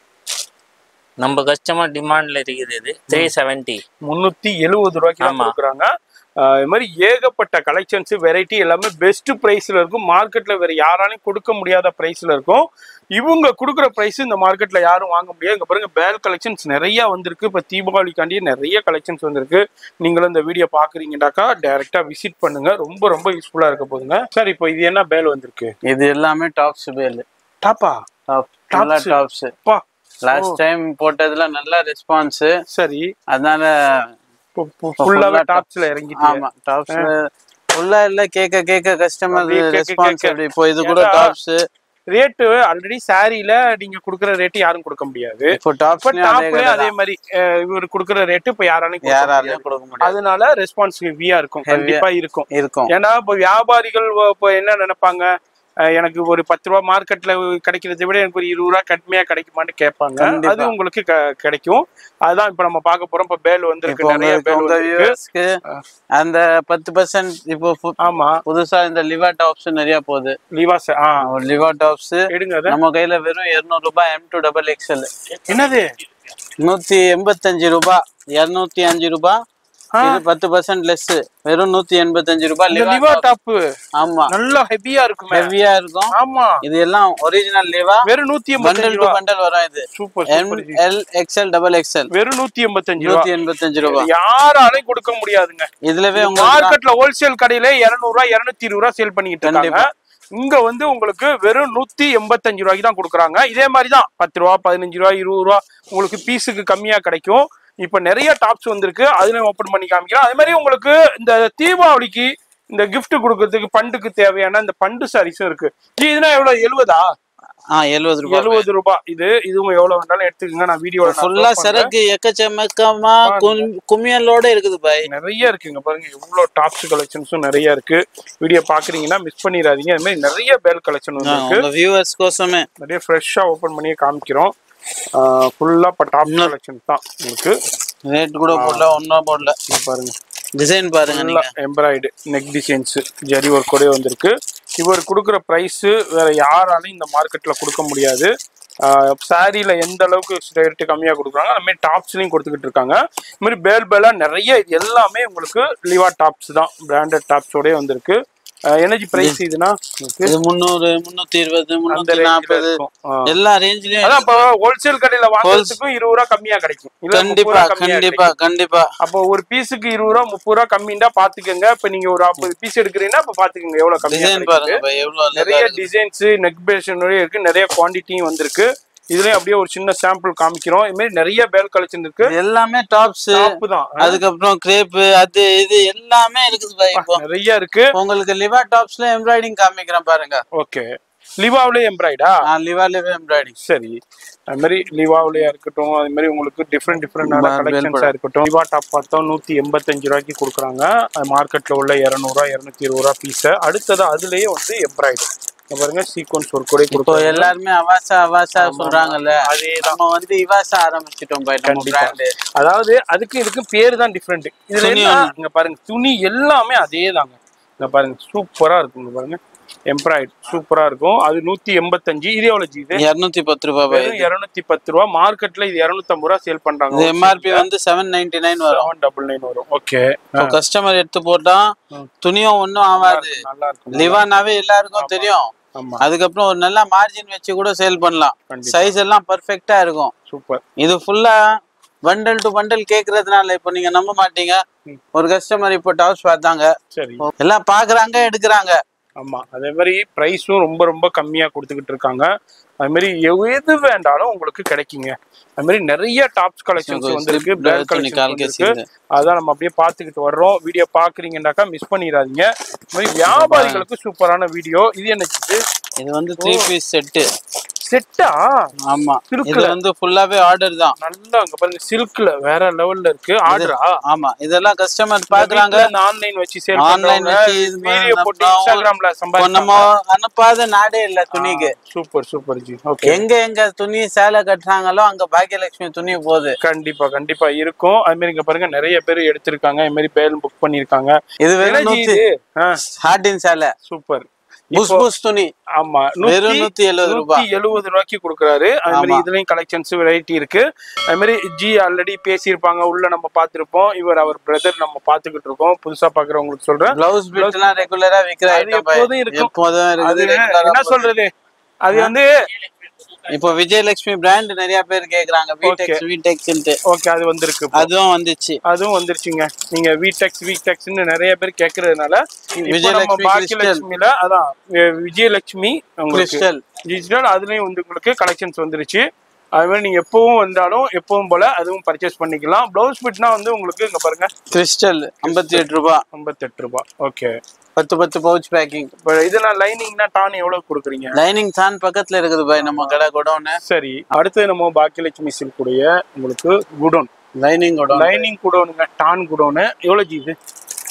நம்ம கஸ்டமர் டிமாண்ட்ல இருக்குது இது த்ரீ செவன்டி முந்நூத்தி எழுபது ரூபாய்க்கு தான் ஆமா. கொடுக்குறாங்க ஆஹ் இது மாதிரி ஏகப்பட்ட கலெக்ஷன்ஸ் வெரைட்டி எல்லாமே பெஸ்ட் பிரைஸ்ல இருக்கும் மார்க்கெட்ல வேற யாராலையும் கொடுக்க முடியாத பிரைஸ்ல இருக்கும் இவங்க கொடுக்குற பிரைஸ் இந்த மார்க்கெட்ல யாரும் வாங்க முடியாது இங்க பாருங்க பேல் கலெக்ஷன்ஸ் நிறைய வந்திருக்கு இப்ப தீபாவளிக்காண்டி நிறைய கலெக்ஷன்ஸ் வந்திருக்கு நீங்களும் இந்த வீடியோ பாக்குறீங்கன்னாக்கா டைரக்டா விசிட் பண்ணுங்க ரொம்ப ரொம்ப யூஸ்ஃபுல்லா இருக்க போதுங்க சார் இப்போ இது என்ன பேல் வந்திருக்கு இது எல்லாமே டாப்ஸ் பேல் டாப்பா டாப் நல்லா Tops. டாப்ஸ் பா லாஸ்ட் டைம் போட்டதுல நல்ல ரெஸ்பான்ஸ் சரி அதனால ஃபுல்லாவே full-ஆ டாப்ஸ்ல இறங்கிட்டு ஆமா டாப்ஸ் ஃபுல்லா இல்ல கேட்க கேட்க கஸ்டமர் அப்படியே கேட்க ரெஸ்பான்ஸ் கேட்க. அப்படி இப்போ இது கூட ஏன்னா, டாப்ஸ் ரேட்டு ஆல்ரெடி சாரியில நீங்க கொடுக்குற ரேட்டு யாரும் கொடுக்க முடியாது இப்போ இப்ப டாப்ஸ் அதே டாப்லயே கடை அதே தான். மாதிரி அஹ், இவர் கொடுக்குற ரேட்டு இப்ப யாராலையும் கொடுக்க யாராலையும் முடியாது. கொடுக்க முடியாது அதனால ரெஸ்பான்ஸ் ஹெவியா இருக்கும் Heavy-ஆ. கண்டிப்பா இருக்கும் இருக்கும் ஏன்னா இப்ப வியாபாரிகள் வ- இப்ப என்ன நினைப்பாங்க அஹ், எனக்கு ஒரு பத்து ரூபா மார்க்கெட்ல கிடைக்கிறதை விட எனக்கு ஒரு இருபது ரூபா கம்மியா கிடைக்குமான்னு கேட்பாங்க கண்டிப்பா. அது உங்களுக்கு க- கிடைக்கும் அதுதான் இப்ப நம்ம பார்க்க போறோம் இப்ப பேல் இப்போ வந்திருக்கு நிறைய உங்களுக்கு பேல் உங்க வந்திருக்கு வியூவர்ஸ்க்கு அந்த பத்து பர்சன்ட் இப்போ பு- ஆமா புதுசா இந்த லிவா டாப்ஸ் நிறைய போகுது லிவாஸ் ஆ ஒரு லிவா டாப்ஸ் எடுங்க அதை நம்ம கையில வெறும் 200 ரூபாய் எம் டூ டபுள் எக்ஸ்எல் என்னது நூத்தி எண்பத்தஞ்சு ரூபாய் இருநூத்தி அஞ்சு ரூபாய் ஆ. இது பத்து பர்சன்ட் லெஸ் வெறும் நூத்தி எண்பத்தஞ்சு ரூபாய் இந்த லிவா லிவா டாப் ஆமா நல்லா ஹெவியா இருக்குமே ஹெவியா இருக்கும் ஆமா இது எல்லாம் ஒரிஜினல் லிவா வெறும் நூத்தி பண்டல் எண்பத்தஞ்சு டு ரூபா பண்டல் வரும் இது super M super L XL double XL வெறும் நூத்தி எண்பத்தஞ்சு ரூபா நூத்தி எண்பத்தஞ்சு ரூபாய் யாராலையும் கொடுக்க முடியாதுங்க இதுலவே உங்களுக்கு மார்க்கெட்ல ஹோல்சேல் கடையில இருநூறு ரூபாய் இருநூத்தி இருபது ரூபாய் சேல் பண்ணிட்டு இருக்காங்க இங்க வந்து உங்களுக்கு வெறும் நூத்தி எண்பத்தஞ்சு ரூபாய்க்கு தான் கொடுக்குறாங்க இதே மாதிரி தான் பத்து ரூபா பதினஞ்சு ரூபா இருபது ரூபா உங்களுக்கு பீஸுக்கு கம்மியா கிடைக்கும் இப்ப நிறைய டாப்ஸ் வந்திருக்கு அதுலயும் ஓபன் பண்ணி காமிக்கிறோம் அதே மாதிரி உங்களுக்கு இந்த தீபாவளிக்கு இந்த gift கொடுக்கறதுக்கு பண்டுக்கு தேவையான இந்த பண்டு சாரீஸும் இருக்கு ஜி, இதுனா எவ்வளவு எழுபதா ஆ எழுபது ரூபாய் எழுபது ரூபாய் இது இதுவும் எவ்வளவு வேணாலும் எடுத்துக்கங்க நான் வீடியோல ஃபுல்லா சரக்கு எக்கச்சக்கமா கும்- குமியலோட இருக்குது பாய் நிறைய இருக்குங்க பாருங்க இவ்வளவு டாப்ஸ் கலெக்ஷன்ஸும் நிறைய இருக்கு வீடியோ பாக்குறீங்கன்னா மிஸ் பண்ணிடாதீங்க அது மாதிரி நிறைய பேல் கலெக்ஷன் வந்து இருக்கு உங்க வியூவர்ஸ் கோசமே நிறைய ஃப்ரெஷ்ஷா ஓபன் பண்ணியே காமிக்கிறோம் ஃபுல்லா இப்போ டாப் கலெக்ஷன் தான் உங்களுக்கு ரேட் கூட போடல ஒன்னும் போடல இங்க பாருங்க டிசைன் பாருங்க நீங்க எம்ப்ராய்டு நெக் டிசைன்ஸ் ஜரி ஒர்க் கூட வந்திருக்கு இவர் கொடுக்குற ப்ரைஸ் வேற யாராலையும் இந்த மார்க்கெட்ல கொடுக்க முடியாது சாரியில எந்த அளவுக்கு ரேட்டு கம்மியா கொடுக்குறாங்க அந்த மாதிரி டாப்ஸ்லயும் கொடுத்துக்கிட்டு இருக்காங்க இது மாதிரி பேல் பேலா நிறைய இது எல்லாமே உங்களுக்கு லிவா டாப்ஸ் தான் பிராண்டட் டாப்ஸோடய வந்திருக்கு எனர்ஜி பிரைஸ் இதுனா உங்களுக்கு இது முந்நூறு முன்னூத்தி இருபது அந்த முன்னூத்தி ரேஞ்சில் நாற்பது இருக்கும் ஆ. எல்லா ரேஞ்சிலயும் அதான் இப்போ ஹோல்சேல் கடையில வாங்குறதுக்கும் இருபது ரூபா கம்மியா கிடைக்கும் இல்ல முப்பது கண்டிப்பா ரூபா கம்மியா கண்டிப்பா கண்டிப்பா அப்போ ஒரு பீஸுக்கு இருபது ரூபா முப்பது ரூபா கம்மிண்டா பாத்துக்கோங்க இப்ப நீங்க ஒரு ஐம்பது பீஸ் எடுக்கிறீங்கன்னா அப்ப பாத்துக்கோங்க எவ்வளவு கம்மியா டிசைன் கிடைக்குது. பாருங்க பாய் எவ்வளவு அழகா நிறைய இருக்கு. டிசைன்ஸ் நெக் பேஷன் இருக்கு நிறைய குவாண்டிட்டியும் வந்திருக்கு இதுலயும் அப்படியே ஒரு சின்ன சாம்பிள் காமிக்கிறோம் இது மாதிரி நிறைய பேல் கலெக்ஷன் இருக்கு இது எல்லாமே டாப்ஸ் டாப் தான் அதுக்கப்புறம் கிரேப் அது இது எல்லாமே இருக்குது பாய் இப்போ நிறைய இருக்கு உங்களுக்கு லிவா டாப்ஸ்ல எம்ப்ராய்டிங் காமிக்கிறேன் பாருங்க ஓகே லிவாவிலே எம்ப்ராய்டா நான் லிவா லிவா எம்ப்ராய்டிங் சரி அது மாதிரி லிவாவிலேயா இருக்கட்டும் அது மாதிரி உங்களுக்கு டிஃப்ரெண்ட் டிஃப்ரெண்டான Barbell கலெக்ஷன்ஸா இருக்கட்டும் லிவா டாப் பார்த்தோம் நூத்தி எண்பத்தஞ்சு ரூபாய்க்கு கொடுக்குறாங்க மார்க்கெட்ல உள்ள இரநூறுவா இருநூத்தி இருபது ரூபா பீஸ் அடுத்தது அதுலயே வந்து எம்ப்ராய்டு பாருங்க சீக்வன்ஸ் ஒரு கூட இப்போ கொடுக்குறாங்க எல்லாருமே அவாசா அவாசா சொல்றாங்கல்ல அதேதான் நம்ம வந்து இவாசா ஆரம்பிச்சிட்டோம் பாய் நம்ம கண்டிப்பா. பிராண்டு அதாவது அதுக்கு இதுக்கு பேரு தான் டிஃப்ரெண்ட் இதுல துணி என்ன ஒண்ணு. இங்க பாருங்க துணி எல்லாமே அதே தாங்க இங்க பாருங்க சூப்பரா இருக்கும் இங்க பாருங்க எம்ப்ராய்டு சூப்பரா இருக்கும் அது நூத்தி எண்பத்தஞ்சு இது எவ்வளவு ஜி இது இருநூத்தி பத்து ரூபாய் பாய் வெறும் இருநூத்தி பத்து ரூபா மார்க்கெட்ல இது இருநூத்தம்பது ரூபா சேல் இது பண்றாங்க எம்ஆர்பி வந்து செவன் நைன்டி நைன் வரும் செவன் டபுள் நைன் வரும் ஓகே இப்போ கஸ்டமர் எடுத்து போட்டா ம். துணியும் ஒண்ணும் ஆகாது நல்லா இருக்கும் லிவானாவே எல்லாருக்கும் தெரியும் ஆமா அதுக்கப்புறம் ஒரு நல்ல மார்ஜின் வச்சு கூட சேல் பண்ணலாம் கண்டிப்பா. சைஸ் எல்லாம் பர்ஃபெக்ட்டா இருக்கும் சூப்பர் இது ஃபுல்லா பண்டல் டு பண்டல் கேக்குறதுனால இப்போ நீங்க நம்ப மாட்டீங்க ம். ஒரு கஸ்டமர் இப்போ டாப்ஸ் பார்த்தாங்க சரி எல்லாம் பாக்குறாங்க எடுக்கிறாங்க ஆமா அதே மாதிரி பிரைஸும் ரொம்ப ரொம்ப கம்மியா கொடுத்துக்கிட்டு இருக்காங்க அது மாதிரி எது வேண்டாலும் உங்களுக்கு கிடைக்குங்க அது மாதிரி நிறைய டாப்ஸ் கலெக்ஷன்ஸ் வந்திருக்கு பிராண்ட் துணி கால் கலெக்ஷன் கேசி இருக்கு அதான் நம்ம அப்படியே பார்த்துக்கிட்டு வர்றோம் வீடியோ பாக்குறீங்கன்னாக்கா மிஸ் பண்ணிடாதீங்க இது மாதிரி வியாபாரிகளுக்கு சூப்பரான வீடியோ இது என்ன இது இது வந்து த்ரீ பீஸ் செட்டு செட்டா ஆமா Silk இது வந்து ஃபுல்லாவே ஆர்டர் தான் நல்லா அங்க பாருங்க சில்க்ல வேற லெவல்ல இருக்கு ஆர்டரா ஆமா இதெல்லாம் கஸ்டமர் பாக்குறாங்க ஆன்லைன் வச்சு சேல் ஆன்லைன் பண்றவங்க வச்சு இது வீடியோ போட்டு பண்ணா இன்ஸ்டாகிராம்ல இப்போ நம்ம சம்பாதிப்பாங்க அனுப்பாத நாடே இல்ல துணிக்கு சூப்பர் சூப்பர் ஜி ஓகே எங்க எங்க துணி சேலை கட்டுறாங்களோ அங்க பாக்கியலட்சுமி துணி போகுது கண்டிப்பா கண்டிப்பா இருக்கும் அது மாதிரி இங்க பாருங்க நிறைய பேர் எடுத்திருக்காங்க இது மாதிரி பேர் புக் பண்ணிருக்காங்க இது வெறும் நூத்தி ஹார்டின் சேலை சூப்பர் புஷ் புஷ் துணி ஆமா வெறும் நூத்தி எழுபது ரூபாய் நூத்தி எழுபது ரூபாய்க்கு கொடுக்குறாரு அது மாதிரி ஆமா. இதுலயும் கலெக்ஷன்ஸ் வெரைட்டி இருக்கு அது மாதிரி ஜி ஆல்ரெடி பேசியிருப்பாங்க உள்ள நம்ம பார்த்திருப்போம் இவர் அவர் பிரதர் நம்ம பார்த்துக்கிட்டு இருக்கோம் புதுசா பாக்குறவங்களுக்கு சொல்றேன் பிளவுஸ் பிட் எல்லாம் ரெகுலரா விக்கிற அது ஐட்டம் எப்போதும் இருக்கும். எப்போதும் அது இருக்குது regular ஆ என்ன போகுது. சொல்றது அது வந்து இப்போ விஜயலட்சுமி பிராண்ட் நிறைய பேர் கேக்குறாங்க வீடெக்ஸ் வீடெக்ஸ்ன்ட்டு ஓகே அது வந்திருக்கு இப்போ. அதுவும் வந்துச்சு அதுவும் வந்துருச்சுங்க நீங்க வீடெக்ஸ் வீடெக்ஸ்னு நிறைய பேர் கேக்குறதுனால இப்போ நம்ம விஜயலட்சுமி பாக்கியலட்சுமில அதான் வி- விஜயலட்சுமி உங்களுக்கு கிறிஸ்டல் டிஜிட்டல் அதுலயும் வந்து உங்களுக்கு கலெக்ஷன்ஸ் வந்துருச்சு அது மாதிரி நீங்க எப்பவும் வந்தாலும் எப்பவும் போல அதுவும் பர்ச்சேஸ் பண்ணிக்கலாம் பிளவுஸ் பிட்னா வந்து உங்களுக்கு இங்க பாருங்க கிறிஸ்டல் ஐம்பத்தி எட்டு ரூபாய் ஐம்பத்தெட்டு ரூபாய் ஓகே பத்து பத்து பவுச் பேக்கிங் இப்போ இதெல்லாம் லைனிங்னா டான் எவ்வளவு கொடுக்குறீங்க லைனிங் தான் பக்கத்துல இருக்குது பாய் நம்ம கடை குடோன்னு சரி அடுத்து நம்ம பாக்கியலட்சுமி சில்குடைய உங்களுக்கு குடோன் லைனிங் குடோன் லைனிங் குடோனுங்க டான் குடோனு எவ்வளவு ஜி இது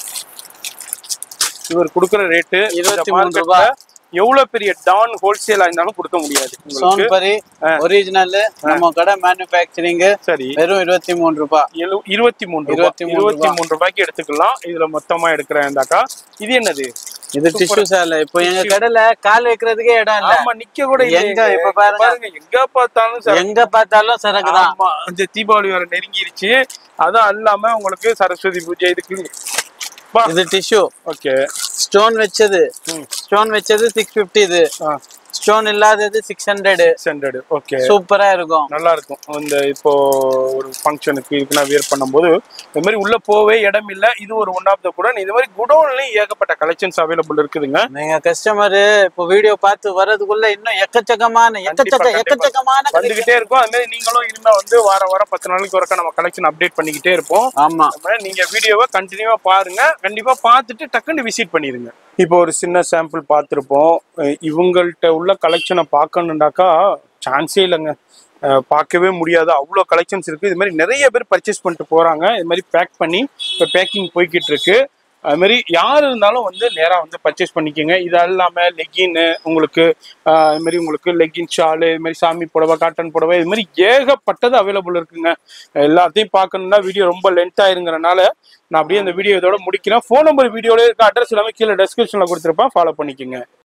இவர் கொடுக்குற ரேட்டு இருபத்தி மூணு ரூபாய். எவ்வளவு பெரிய டான் ஹோல்சேலா இருந்தாலும் கொடுக்க முடியாது உங்களுக்கு சோன்பரி ஒரிஜினல் நம்ம கடை மேனுஃபேக்சரிங் சரி வெறும் இருபத்தி மூணு ரூபாய் எழு- இருபத்தி மூணு ரூபாய் இருபத்தி மூணு இருபத்தி மூணு ரூபாய்க்கு எடுத்துக்கலாம் இதுல மொத்தமா எடுக்கிறேன்டாக்கா இது என்னது இது டிஷ்யூ சேலை இப்போ எங்க கடையில கால் வைக்கிறதுக்கே இடம் இல்ல ஆமா நிக்க கூட இல்லையே. எங்க இப்ப பாருங்க. எங்க பார்த்தாலும் சரக்கு எங்க பார்த்தாலும் சரக்கு தான் ஆமா இந்த தீபாவளி வர நெருங்கிருச்சு அதான் அல்லாம உங்களுக்கு சரஸ்வதி பூஜை இதுக்கு பா இது டிஷ்யூ ஓகே ஸ்டோன் வச்சது ம். ஸ்டோன் வச்சது சிக்ஸ் பிப்டி இது ஸ்டோன் இல்லாதது six hundred six hundred okay சூப்பரா இருக்கும் நல்லா இருக்கும் இந்த இப்போ ஒரு ஃபங்க்ஷனுக்கு இதுக்குன்னா வியர் பண்ணும்போது இந்த மாதிரி உள்ள போவே இடம் இல்ல இது ஒரு ஒன் ஆஃப் த கூட இது மாதிரி குடோன்லயும் ஏகப்பட்ட கலெக்ஷன்ஸ் அவைலபிள் இருக்குதுங்க நீங்க கஸ்டமர் இப்போ வீடியோ பார்த்து வர்றதுக்குள்ள இன்னும் எக்கச்சக்கமான எக்கச்சக்க கண்டிப்பா. எக்கச்சக்கமான கிடைக்கும். வந்துகிட்டே இருக்கும் அது மாதிரி நீங்களும் இனிமே வந்து வார வாரம் பத்து நாளைக்கு ஒருக்கா நம்ம கலெக்ஷன் அப்டேட் பண்ணிக்கிட்டே இருப்போம் ஆமா அதனால நீங்க வீடியோவை கண்டினியூவா பாருங்க கண்டிப்பா பார்த்துட்டு டக்குன்னு விசிட் பண்ணிருங்க இப்போ ஒரு சின்ன சாம்பிள் பார்த்துருப்போம் அஹ் இவங்கள்ட்ட உள்ள கலெக்ஷனை பார்க்கணுண்டாக்கா சான்ஸே இல்லைங்க அஹ் பார்க்கவே முடியாது அவ்வளோ கலெக்ஷன்ஸ் இருக்குது இது மாதிரி நிறைய பேர் பர்ச்சேஸ் பண்ணிட்டு போகிறாங்க இது மாதிரி பேக் பண்ணி இப்போ பேக்கிங் போய்கிட்டு இருக்கு அது மாதிரி யார் இருந்தாலும் வந்து நேராக வந்து பர்ச்சேஸ் பண்ணிக்கோங்க இது இல்லாமல் லெகின்னு உங்களுக்கு ஆஹ் இது மாதிரி உங்களுக்கு லெகின் ஷாலு இது மாதிரி சாமி புடவை காட்டன் புடவை இது மாதிரி ஏகப்பட்டது அவைலபிள் இருக்குங்க எல்லாத்தையும் பார்க்கணும்னா வீடியோ ரொம்ப லென்த் ஆயிருங்கிறனால நான் அப்படியே இந்த வீடியோ இதோட முடிக்கிறேன் ஃபோன் நம்பர் வீடியோல இருக்க அட்ரஸ் எல்லாமே கீழே டெஸ்கிரிப்ஷனில் கொடுத்துருப்பேன் ஃபாலோ பண்ணிக்கோங்க